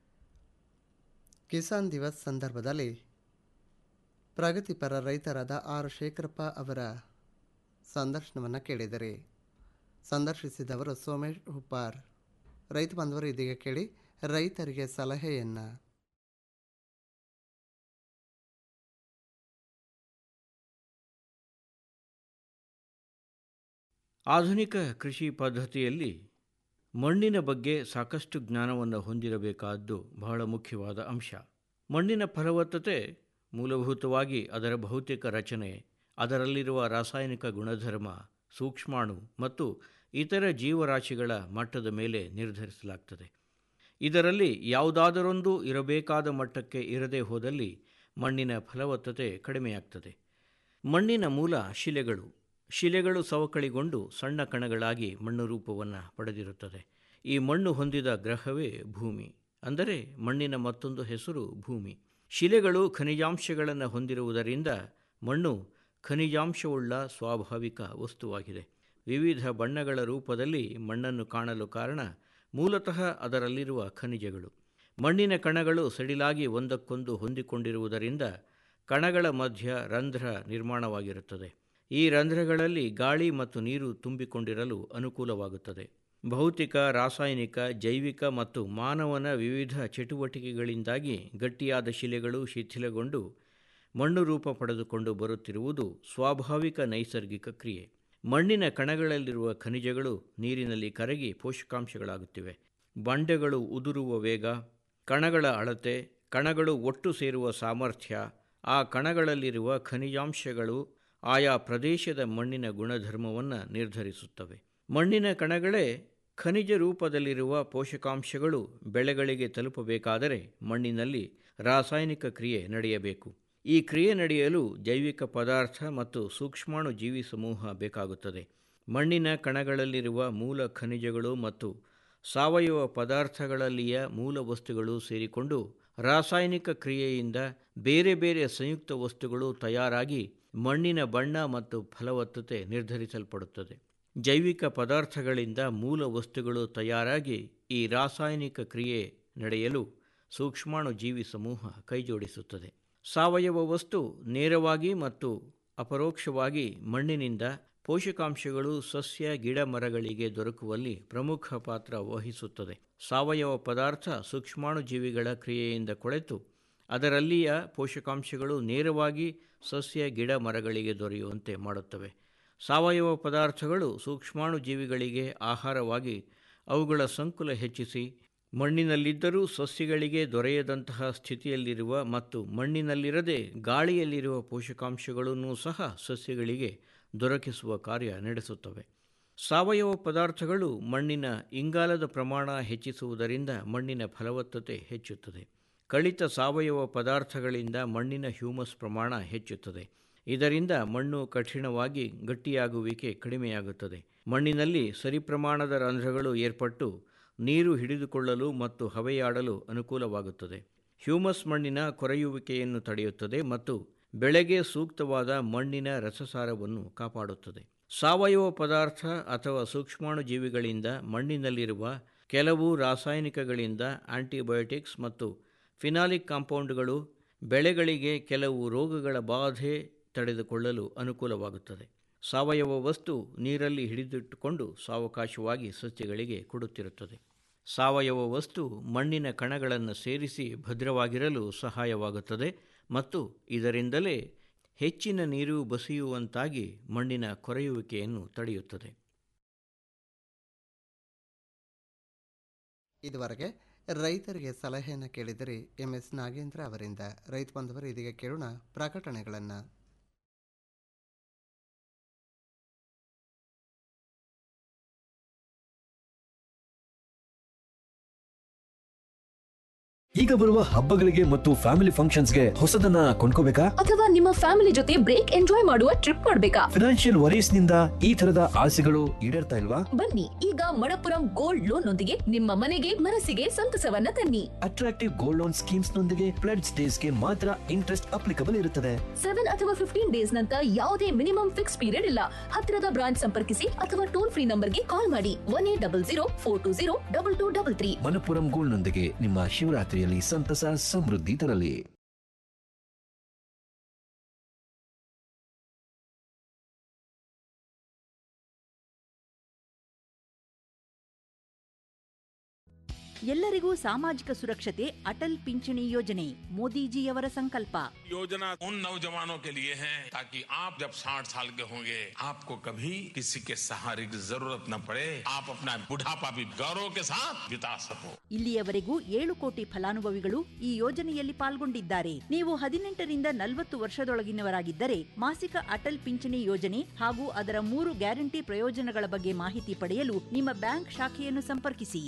ಕಿಸಾನ್ ದಿವಸ್ ಸಂದರ್ಭದಲ್ಲಿ ಪ್ರಗತಿಪರ ರೈತರಾದ ಆರ್ ಶೇಖರಪ್ಪ ಅವರ ಸಂದರ್ಶನವನ್ನು ಕೇಳಿದರೆ ಸಂದರ್ಶಿಸಿದವರು ಸೋಮೇಶ್ ಹುಪ್ಪಾರ್ ರೈತ ಬಾಂಧವರು ಇದೀಗ ಕೇಳಿ ರೈತರಿಗೆ ಸಲಹೆಯನ್ನು ಆಧುನಿಕ ಕೃಷಿ ಪದ್ಧತಿಯಲ್ಲಿ ಮಣ್ಣಿನ ಬಗ್ಗೆ ಸಾಕಷ್ಟು ಜ್ಞಾನವನ್ನು ಹೊಂದಿರಬೇಕಾದ್ದು ಬಹಳ ಮುಖ್ಯವಾದ ಅಂಶ ಮಣ್ಣಿನ ಫಲವತ್ತತೆ ಮೂಲಭೂತವಾಗಿ ಅದರ ಭೌತಿಕ ರಚನೆ ಅದರಲ್ಲಿರುವ ರಾಸಾಯನಿಕ ಗುಣಧರ್ಮ ಸೂಕ್ಷ್ಮಾಣು ಮತ್ತು ಇತರ ಜೀವರಾಶಿಗಳ ಮಟ್ಟದ ಮೇಲೆ ನಿರ್ಧರಿಸಲಾಗ್ತದೆ ಇದರಲ್ಲಿ ಯಾವುದಾದರೊಂದು ಇರಬೇಕಾದ ಮಟ್ಟಕ್ಕೆ ಇರದೇ ಹೋದಲ್ಲಿ ಮಣ್ಣಿನ ಫಲವತ್ತತೆ ಕಡಿಮೆಯಾಗ್ತದೆ ಮಣ್ಣಿನ ಮೂಲ ಶಿಲೆಗಳು ಶಿಲೆಗಳು ಸವಕಳಿಗೊಂಡು ಸಣ್ಣ ಕಣಗಳಾಗಿ ಮಣ್ಣು ರೂಪವನ್ನು ಪಡೆದಿರುತ್ತದೆ ಈ ಮಣ್ಣು ಹೊಂದಿದ ಗ್ರಹವೇ ಭೂಮಿ ಅಂದರೆ ಮಣ್ಣಿನ ಮತ್ತೊಂದು ಹೆಸರು ಭೂಮಿ ಶಿಲೆಗಳು ಖನಿಜಾಂಶಗಳನ್ನು ಹೊಂದಿರುವುದರಿಂದ ಮಣ್ಣು ಖನಿಜಾಂಶವುಳ್ಳ ಸ್ವಾಭಾವಿಕ ವಸ್ತುವಾಗಿದೆ ವಿವಿಧ ಬಣ್ಣಗಳ ರೂಪದಲ್ಲಿ ಮಣ್ಣನ್ನು ಕಾಣಲು ಕಾರಣ ಮೂಲತಃ ಅದರಲ್ಲಿರುವ ಖನಿಜಗಳು ಮಣ್ಣಿನ ಕಣಗಳು ಸಡಿಲಾಗಿ ಒಂದಕ್ಕೊಂದು ಹೊಂದಿಕೊಂಡಿರುವುದರಿಂದ ಕಣಗಳ ಮಧ್ಯ ರಂಧ್ರ ನಿರ್ಮಾಣವಾಗಿರುತ್ತದೆ ಈ ರಂಧ್ರಗಳಲ್ಲಿ ಗಾಳಿ ಮತ್ತು ನೀರು ತುಂಬಿಕೊಂಡಿರಲು ಅನುಕೂಲವಾಗುತ್ತದೆ ಭೌತಿಕ ರಾಸಾಯನಿಕ ಜೈವಿಕ ಮತ್ತು ಮಾನವನ ವಿವಿಧ ಚಟುವಟಿಕೆಗಳಿಂದಾಗಿ ಗಟ್ಟಿಯಾದ ಶಿಲೆಗಳು ಶಿಥಿಲಗೊಂಡು ಮಣ್ಣು ರೂಪ ಪಡೆದುಕೊಂಡು ಬರುತ್ತಿರುವುದು ಸ್ವಾಭಾವಿಕ ನೈಸರ್ಗಿಕ ಕ್ರಿಯೆ ಮಣ್ಣಿನ ಕಣಗಳಲ್ಲಿರುವ ಖನಿಜಗಳು ನೀರಿನಲ್ಲಿ ಕರಗಿ ಪೋಷಕಾಂಶಗಳಾಗುತ್ತಿವೆ ಬಂಡೆಗಳು ಉದುರುವ ವೇಗ ಕಣಗಳ ಅಳತೆ ಕಣಗಳು ಒಟ್ಟು ಸೇರುವ ಸಾಮರ್ಥ್ಯ ಆ ಕಣಗಳಲ್ಲಿರುವ ಖನಿಜಾಂಶಗಳು ಆಯಾ ಪ್ರದೇಶದ ಮಣ್ಣಿನ ಗುಣಧರ್ಮವನ್ನು ನಿರ್ಧರಿಸುತ್ತವೆ ಮಣ್ಣಿನ ಕಣಗಳೇ ಖನಿಜ ರೂಪದಲ್ಲಿರುವ ಪೋಷಕಾಂಶಗಳು ಬೆಳೆಗಳಿಗೆ ತಲುಪಬೇಕಾದರೆ ಮಣ್ಣಿನಲ್ಲಿ ರಾಸಾಯನಿಕ ಕ್ರಿಯೆ ನಡೆಯಬೇಕು ಈ ಕ್ರಿಯೆ ನಡೆಯಲು ಜೈವಿಕ ಪದಾರ್ಥ ಮತ್ತು ಸೂಕ್ಷ್ಮಾಣು ಜೀವಿ ಸಮೂಹ ಬೇಕಾಗುತ್ತದೆ ಮಣ್ಣಿನ ಕಣಗಳಲ್ಲಿರುವ ಮೂಲ ಖನಿಜಗಳು ಮತ್ತು ಸಾವಯವ ಪದಾರ್ಥಗಳಲ್ಲಿಯ ಮೂಲ ವಸ್ತುಗಳು ಸೇರಿಕೊಂಡು ರಾಸಾಯನಿಕ ಕ್ರಿಯೆಯಿಂದ ಬೇರೆ ಬೇರೆ ಸಂಯುಕ್ತ ವಸ್ತುಗಳು ತಯಾರಾಗಿ ಮಣ್ಣಿನ ಬಣ್ಣ ಮತ್ತು ಫಲವತ್ತತೆ ನಿರ್ಧರಿಸಲ್ಪಡುತ್ತದೆ ಜೈವಿಕ ಪದಾರ್ಥಗಳಿಂದ ಮೂಲ ವಸ್ತುಗಳು ತಯಾರಾಗಿ ಈ ರಾಸಾಯನಿಕ ಕ್ರಿಯೆ ನಡೆಯಲು ಸೂಕ್ಷ್ಮಾಣು ಜೀವಿ ಸಮೂಹ ಕೈಜೋಡಿಸುತ್ತದೆ ಸಾವಯವ ವಸ್ತು ನೇರವಾಗಿ ಮತ್ತು ಅಪರೋಕ್ಷವಾಗಿ ಮಣ್ಣಿನಿಂದ ಪೋಷಕಾಂಶಗಳು ಸಸ್ಯ ಗಿಡ ಮರಗಳಿಗೆ ದೊರಕುವಲ್ಲಿ ಪ್ರಮುಖ ಪಾತ್ರ ವಹಿಸುತ್ತದೆ ಸಾವಯವ ಪದಾರ್ಥ ಸೂಕ್ಷ್ಮಾಣು ಜೀವಿಗಳ ಕ್ರಿಯೆಯಿಂದ ಕೊಳೆತು ಅದರಲ್ಲಿಯ ಪೋಷಕಾಂಶಗಳು ನೇರವಾಗಿ ಸಸ್ಯ ಗಿಡ ಮರಗಳಿಗೆ ದೊರೆಯುವಂತೆ ಮಾಡುತ್ತವೆ ಸಾವಯವ ಪದಾರ್ಥಗಳು ಸೂಕ್ಷ್ಮಾಣು ಜೀವಿಗಳಿಗೆ ಆಹಾರವಾಗಿ ಅವುಗಳ ಸಂಕುಲ ಹೆಚ್ಚಿಸಿ ಮಣ್ಣಿನಲ್ಲಿದ್ದರೂ ಸಸ್ಯಗಳಿಗೆ ದೊರೆಯದಂತಹ ಸ್ಥಿತಿಯಲ್ಲಿರುವ ಮತ್ತು ಮಣ್ಣಿನಲ್ಲಿರದೆ ಗಾಳಿಯಲ್ಲಿರುವ ಪೋಷಕಾಂಶಗಳನ್ನು ಸಹ ಸಸ್ಯಗಳಿಗೆ ದೊರಕಿಸುವ ಕಾರ್ಯ ನಡೆಸುತ್ತವೆ ಸಾವಯವ ಪದಾರ್ಥಗಳು ಮಣ್ಣಿನ ಇಂಗಾಲದ ಪ್ರಮಾಣ ಹೆಚ್ಚಿಸುವುದರಿಂದ ಮಣ್ಣಿನ ಫಲವತ್ತತೆ ಹೆಚ್ಚುತ್ತದೆ ಕಳಿತ ಸಾವಯವ ಪದಾರ್ಥಗಳಿಂದ ಮಣ್ಣಿನ ಹ್ಯೂಮಸ್ ಪ್ರಮಾಣ ಹೆಚ್ಚುತ್ತದೆ ಇದರಿಂದ ಮಣ್ಣು ಕಠಿಣವಾಗಿ ಗಟ್ಟಿಯಾಗುವಿಕೆ ಕಡಿಮೆಯಾಗುತ್ತದೆ ಮಣ್ಣಿನಲ್ಲಿ ಸರಿಪ್ರಮಾಣದ ರಂಧ್ರಗಳು ಏರ್ಪಟ್ಟು ನೀರು ಹಿಡಿದುಕೊಳ್ಳಲು ಮತ್ತು ಹವೆಯಾಡಲು ಅನುಕೂಲವಾಗುತ್ತದೆ ಹ್ಯೂಮಸ್ ಮಣ್ಣಿನ ಕೊರೆಯುವಿಕೆಯನ್ನು ತಡೆಯುತ್ತದೆ ಮತ್ತು ಬೆಳೆಗೆ ಸೂಕ್ತವಾದ ಮಣ್ಣಿನ ರಸಸಾರವನ್ನು ಕಾಪಾಡುತ್ತದೆ ಸಾವಯವ ಪದಾರ್ಥ ಅಥವಾ ಸೂಕ್ಷ್ಮಾಣು ಜೀವಿಗಳಿಂದ ಮಣ್ಣಿನಲ್ಲಿರುವ ಕೆಲವು ರಾಸಾಯನಿಕಗಳಿಂದ ಆಂಟಿಬಯೋಟಿಕ್ಸ್ ಮತ್ತು ಫಿನಾಲಿಕ್ ಕಾಂಪೌಂಡ್ಗಳು ಬೆಳೆಗಳಿಗೆ ಕೆಲವು ರೋಗಗಳ ಬಾಧೆ ತಡೆದುಕೊಳ್ಳಲು ಅನುಕೂಲವಾಗುತ್ತದೆ ಸಾವಯವ ವಸ್ತು ನೀರಲ್ಲಿ ಹಿಡಿದಿಟ್ಟುಕೊಂಡು ಸಾವಕಾಶವಾಗಿ ಸಸ್ಯಗಳಿಗೆ ಕೊಡುತ್ತಿರುತ್ತದೆ ಸಾವಯವ ವಸ್ತು ಮಣ್ಣಿನ ಕಣಗಳನ್ನು ಸೇರಿಸಿ ಭದ್ರವಾಗಿರಲು ಸಹಾಯವಾಗುತ್ತದೆ ಮತ್ತು ಇದರಿಂದಲೇ ಹೆಚ್ಚಿನ ನೀರು ಬಸಿಯುವಂತಾಗಿ ಮಣ್ಣಿನ ಕೊರೆಯುವಿಕೆಯನ್ನು ತಡೆಯುತ್ತದೆ ಇದುವರೆಗೆ ರೈತರಿಗೆ ಸಲಹೆಯನ್ನು ಕೇಳಿದರೆ ಎಂ ಎಸ್ ನಾಗೇಂದ್ರ ಅವರಿಂದ ರೈತ ಬಂಧವರು ಇದೀಗ ಕೇಳೋಣ ಪ್ರಕಟಣೆಗಳನ್ನು ಈಗ ಬರುವ ಹಬ್ಬಗಳಿಗೆ ಮತ್ತು ಫ್ಯಾಮಿಲಿ ಫಂಕ್ಷನ್ಸ್ಗೆ ಹೊಸದನ್ನ ಕೊಂಡ್ಕೋಬೇಕಾ ಅಥವಾ ನಿಮ್ಮ ಫ್ಯಾಮಿಲಿ ಜೊತೆ ಬ್ರೇಕ್ ಎಂಜಾಯ್ ಮಾಡುವ ಟ್ರಿಪ್ ಮಾಡ್ಬೇಕಾ ಫಿನಾನ್ಷಿಯಲ್ ವರೀಸ್ ನಿಂದ ಈ ತರದ ಆಸೆಗಳು ಈಡೇರ್ತಾ ಇಲ್ವಾ ಬನ್ನಿ ಈಗ ಮಣಪುರಂ ಗೋಲ್ಡ್ ಲೋನ್ ನೊಂದಿಗೆ ನಿಮ್ಮ ಮನೆಗೆ ಮನಸ್ಸಿಗೆ ಸಂತಸವನ್ನ ತನ್ನಿ ಅಟ್ರಾಕ್ಟಿವ್ ಗೋಲ್ಡ್ ಲೋನ್ ಸ್ಕೀಮ್ಸ್ ನೊಂದಿಗೆ ಫ್ಲಡ್ ಡೇಸ್ ಗೆ ಮಾತ್ರ ಇಂಟ್ರೆಸ್ಟ್ ಅಪ್ಲಿಕಬಲ್ ಇರುತ್ತದೆ ಸೆವೆನ್ ಅಥವಾ ಫಿಫ್ಟೀನ್ ಡೇಸ್ ನಂತ ಯಾವುದೇ ಮಿನಿಮಮ್ ಫಿಕ್ಸ್ ಪೀರಿಯಡ್ ಇಲ್ಲ ಹತ್ತಿರದ ಬ್ರಾಂಚ್ ಸಂಪರ್ಕಿಸಿ ಅಥವಾ ಟೋಲ್ ಫ್ರೀ ನಂಬರ್ಗೆ ಕಾಲ್ ಮಾಡಿ one eight double zero four two zero double two double three Manappuram gold ನೊಂದಿಗೆ ನಿಮ್ಮ ಶಿವರಾತ್ರಿಯಲ್ಲಿ ಸಂತಸ ಸಮೃದ್ಧಿ ತರಲಿ ಎಲ್ಲರಿಗೂ ಸಾಮಾಜಿಕ ಸುರಕ್ಷತೆ ಅಟಲ್ ಪಿಂಚಣಿ ಯೋಜನೆ ಮೋದಿಜಿಯವರ ಸಂಕಲ್ಪ योजना उन नौजवानों के लिए है ताकि आप जब 60 साल के होंगे आपको कभी किसी के सहारे की जरूरत न पड़े आप अपना बुढ़ापा भी गौरव के साथ बिता सको ಇಲ್ಲಿಯವರೆಗೂ ಏಳು ಕೋಟಿ ಫಲಾನುಭವಿಗಳು ಈ ಯೋಜನೆಯಲ್ಲಿ ಪಾಲ್ಗೊಂಡಿದ್ದಾರೆ ನೀವು ಹದಿನೆಂಟರಿಂದ ನಲವತ್ತು ವರ್ಷದೊಳಗಿನವರಾಗಿದ್ದರೆ ಮಾಸಿಕ ಅಟಲ್ ಪಿಂಚಣಿ ಯೋಜನೆ ಹಾಗೂ ಅದರ ಮೂರು ಗ್ಯಾರಂಟಿ ಪ್ರಯೋಜನಗಳ ಬಗ್ಗೆ ಮಾಹಿತಿ ಪಡೆಯಲು ನಿಮ್ಮ ಬ್ಯಾಂಕ್ ಶಾಖೆಯನ್ನು ಸಂಪರ್ಕಿಸಿ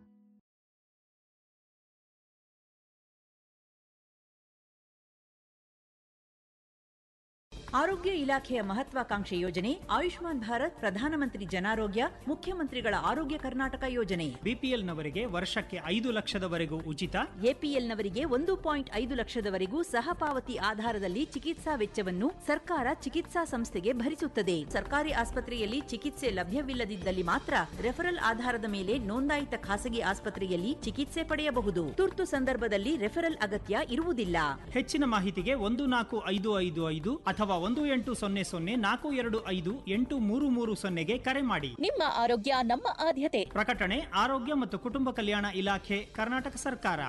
ಆರೋಗ್ಯ ಇಲಾಖೆಯ ಮಹತ್ವಾಕಾಂಕ್ಷೆ ಯೋಜನೆ ಆಯುಷ್ಮಾನ್ ಭಾರತ್ ಪ್ರಧಾನಮಂತ್ರಿ ಜನಾರೋಗ್ಯ ಮುಖ್ಯಮಂತ್ರಿಗಳ ಆರೋಗ್ಯ ಕರ್ನಾಟಕ ಯೋಜನೆ ಬಿಪಿಎಲ್ನವರಿಗೆ ವರ್ಷಕ್ಕೆ ಐದು ಲಕ್ಷದವರೆಗೂ ಉಚಿತ ಎಪಿಎಲ್ನವರಿಗೆ ಒಂದು ಪಾಯಿಂಟ್ ಐದು ಲಕ್ಷದವರೆಗೂ ಸಹ ಪಾವತಿ ಆಧಾರದಲ್ಲಿ ಚಿಕಿತ್ಸಾ ವೆಚ್ಚವನ್ನು ಸರ್ಕಾರ ಚಿಕಿತ್ಸಾ ಸಂಸ್ಥೆಗೆ ಭರಿಸುತ್ತದೆ ಸರ್ಕಾರಿ ಆಸ್ಪತ್ರೆಯಲ್ಲಿ ಚಿಕಿತ್ಸೆ ಲಭ್ಯವಿಲ್ಲದಿದ್ದಲ್ಲಿ ಮಾತ್ರ ರೆಫರಲ್ ಆಧಾರದ ಮೇಲೆ ನೋಂದಾಯಿತ ಖಾಸಗಿ ಆಸ್ಪತ್ರೆಯಲ್ಲಿ ಚಿಕಿತ್ಸೆ ಪಡೆಯಬಹುದು ತುರ್ತು ಸಂದರ್ಭದಲ್ಲಿ ರೆಫರಲ್ ಅಗತ್ಯ ಇರುವುದಿಲ್ಲ ಹೆಚ್ಚಿನ ಮಾಹಿತಿಗೆ ಒಂದು ನಾಲ್ಕು ಐದು ಐದು ಐದು ಅಥವಾ ಒಂದು ಎಂಟು ಸೊನ್ನೆ ಸೊನ್ನೆ ನಾಲ್ಕು ಎರಡು ಐದು ಎಂಟು ಮೂರು ಮೂರು ಸೊನ್ನೆಗೆ ಕರೆ ಮಾಡಿ ನಿಮ್ಮ ಆರೋಗ್ಯ ನಮ್ಮ ಆದ್ಯತೆ ಪ್ರಕಟಣೆ ಆರೋಗ್ಯ ಮತ್ತು ಕುಟುಂಬ ಕಲ್ಯಾಣ ಇಲಾಖೆ ಕರ್ನಾಟಕ ಸರ್ಕಾರ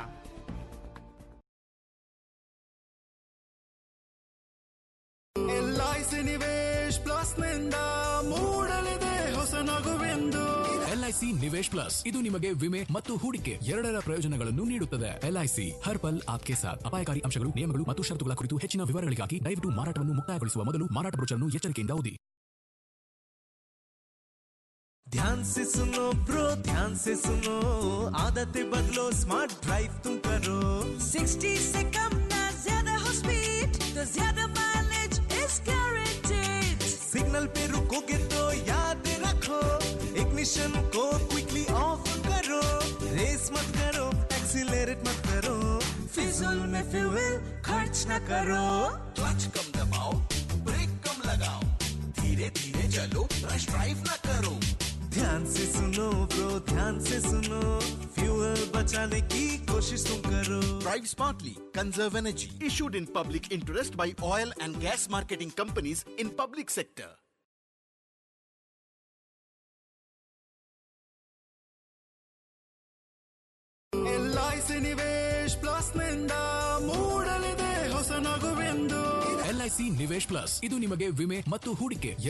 ಎಲ್ಐಸಿ ನಿವೇಶ್ ಪ್ಲಸ್ ನಿಂದ ಮೂಡಲಿದೆ ಹೊಸ ನಗುವೆಂದು ಎಲ್ಐಸಿ ಎಲ್ಐಸಿ ನಿವೇಶ್ ಪ್ಲಸ್ ಇದು ನಿಮಗೆ ವಿಮೆ ಮತ್ತು ಹೂಡಿಕೆ ಎರಡರ ಪ್ರಯೋಜನಗಳನ್ನು ನೀಡುತ್ತದೆ ಎಲ್ಐಸಿ ಹರ್ ಪಲ್ ಆಪ್ಕೆ ಸಾಥ್ ಅಪಾಯಕಾರಿ ಅಂಶಗಳು ನಿಯಮಗಳು ಮತ್ತು ಷರತ್ತುಗಳ ಕುರಿತು ಹೆಚ್ಚಿನ ವಿವರಗಳಿಗಾಗಿ ದಯವಿಟ್ಟು ಮಾರಾಟವನ್ನು ಮುಕ್ತಾಯಗೊಳಿಸುವ ಮೊದಲು ಮಾರಾಟ ಬ್ರೋಚರ್ನ್ನು ಎಚ್ಚರಿಕೆಯಿಂದ ಓದಿ ध्यान से सुनो ब्रो ध्यान से सुनो आदतें बदलो स्मार्ट ड्राइव तुम करो 60 से कम ना ज्यादा हो स्पीड तो ज्यादा माइलेज इज गारंटेड सिग्नल पे रुकोगे तो याद रखो इग्निशन को क्विकली ऑफ करो रेस मत करो एक्सीलरेट मत करो फिजूल में फ्यूल खर्च न करो क्लच कम दबाओ ब्रेक कम लगाओ धीरे धीरे चलो रश ड्राइव न करो ध्यान से सुनो ब्रो ध्यान से सुनो फ्यूल बचाने की कोशिश तुम करो Drive smartly, conserve energy. Issued in public interest by oil and gas marketing companies in public sector. L I C Nivesh plus ನಿಂದ ಮೂಡಲಿದೆ ಹೊಸ ನಗುವೆಂದು ಎಲ್ಐಸಿ ನಿವೇಶ್ ಪ್ಲಸ್ ಇದು ನಿಮಗೆ ವಿಮೆ ಮತ್ತು ಹೂಡಿಕೆ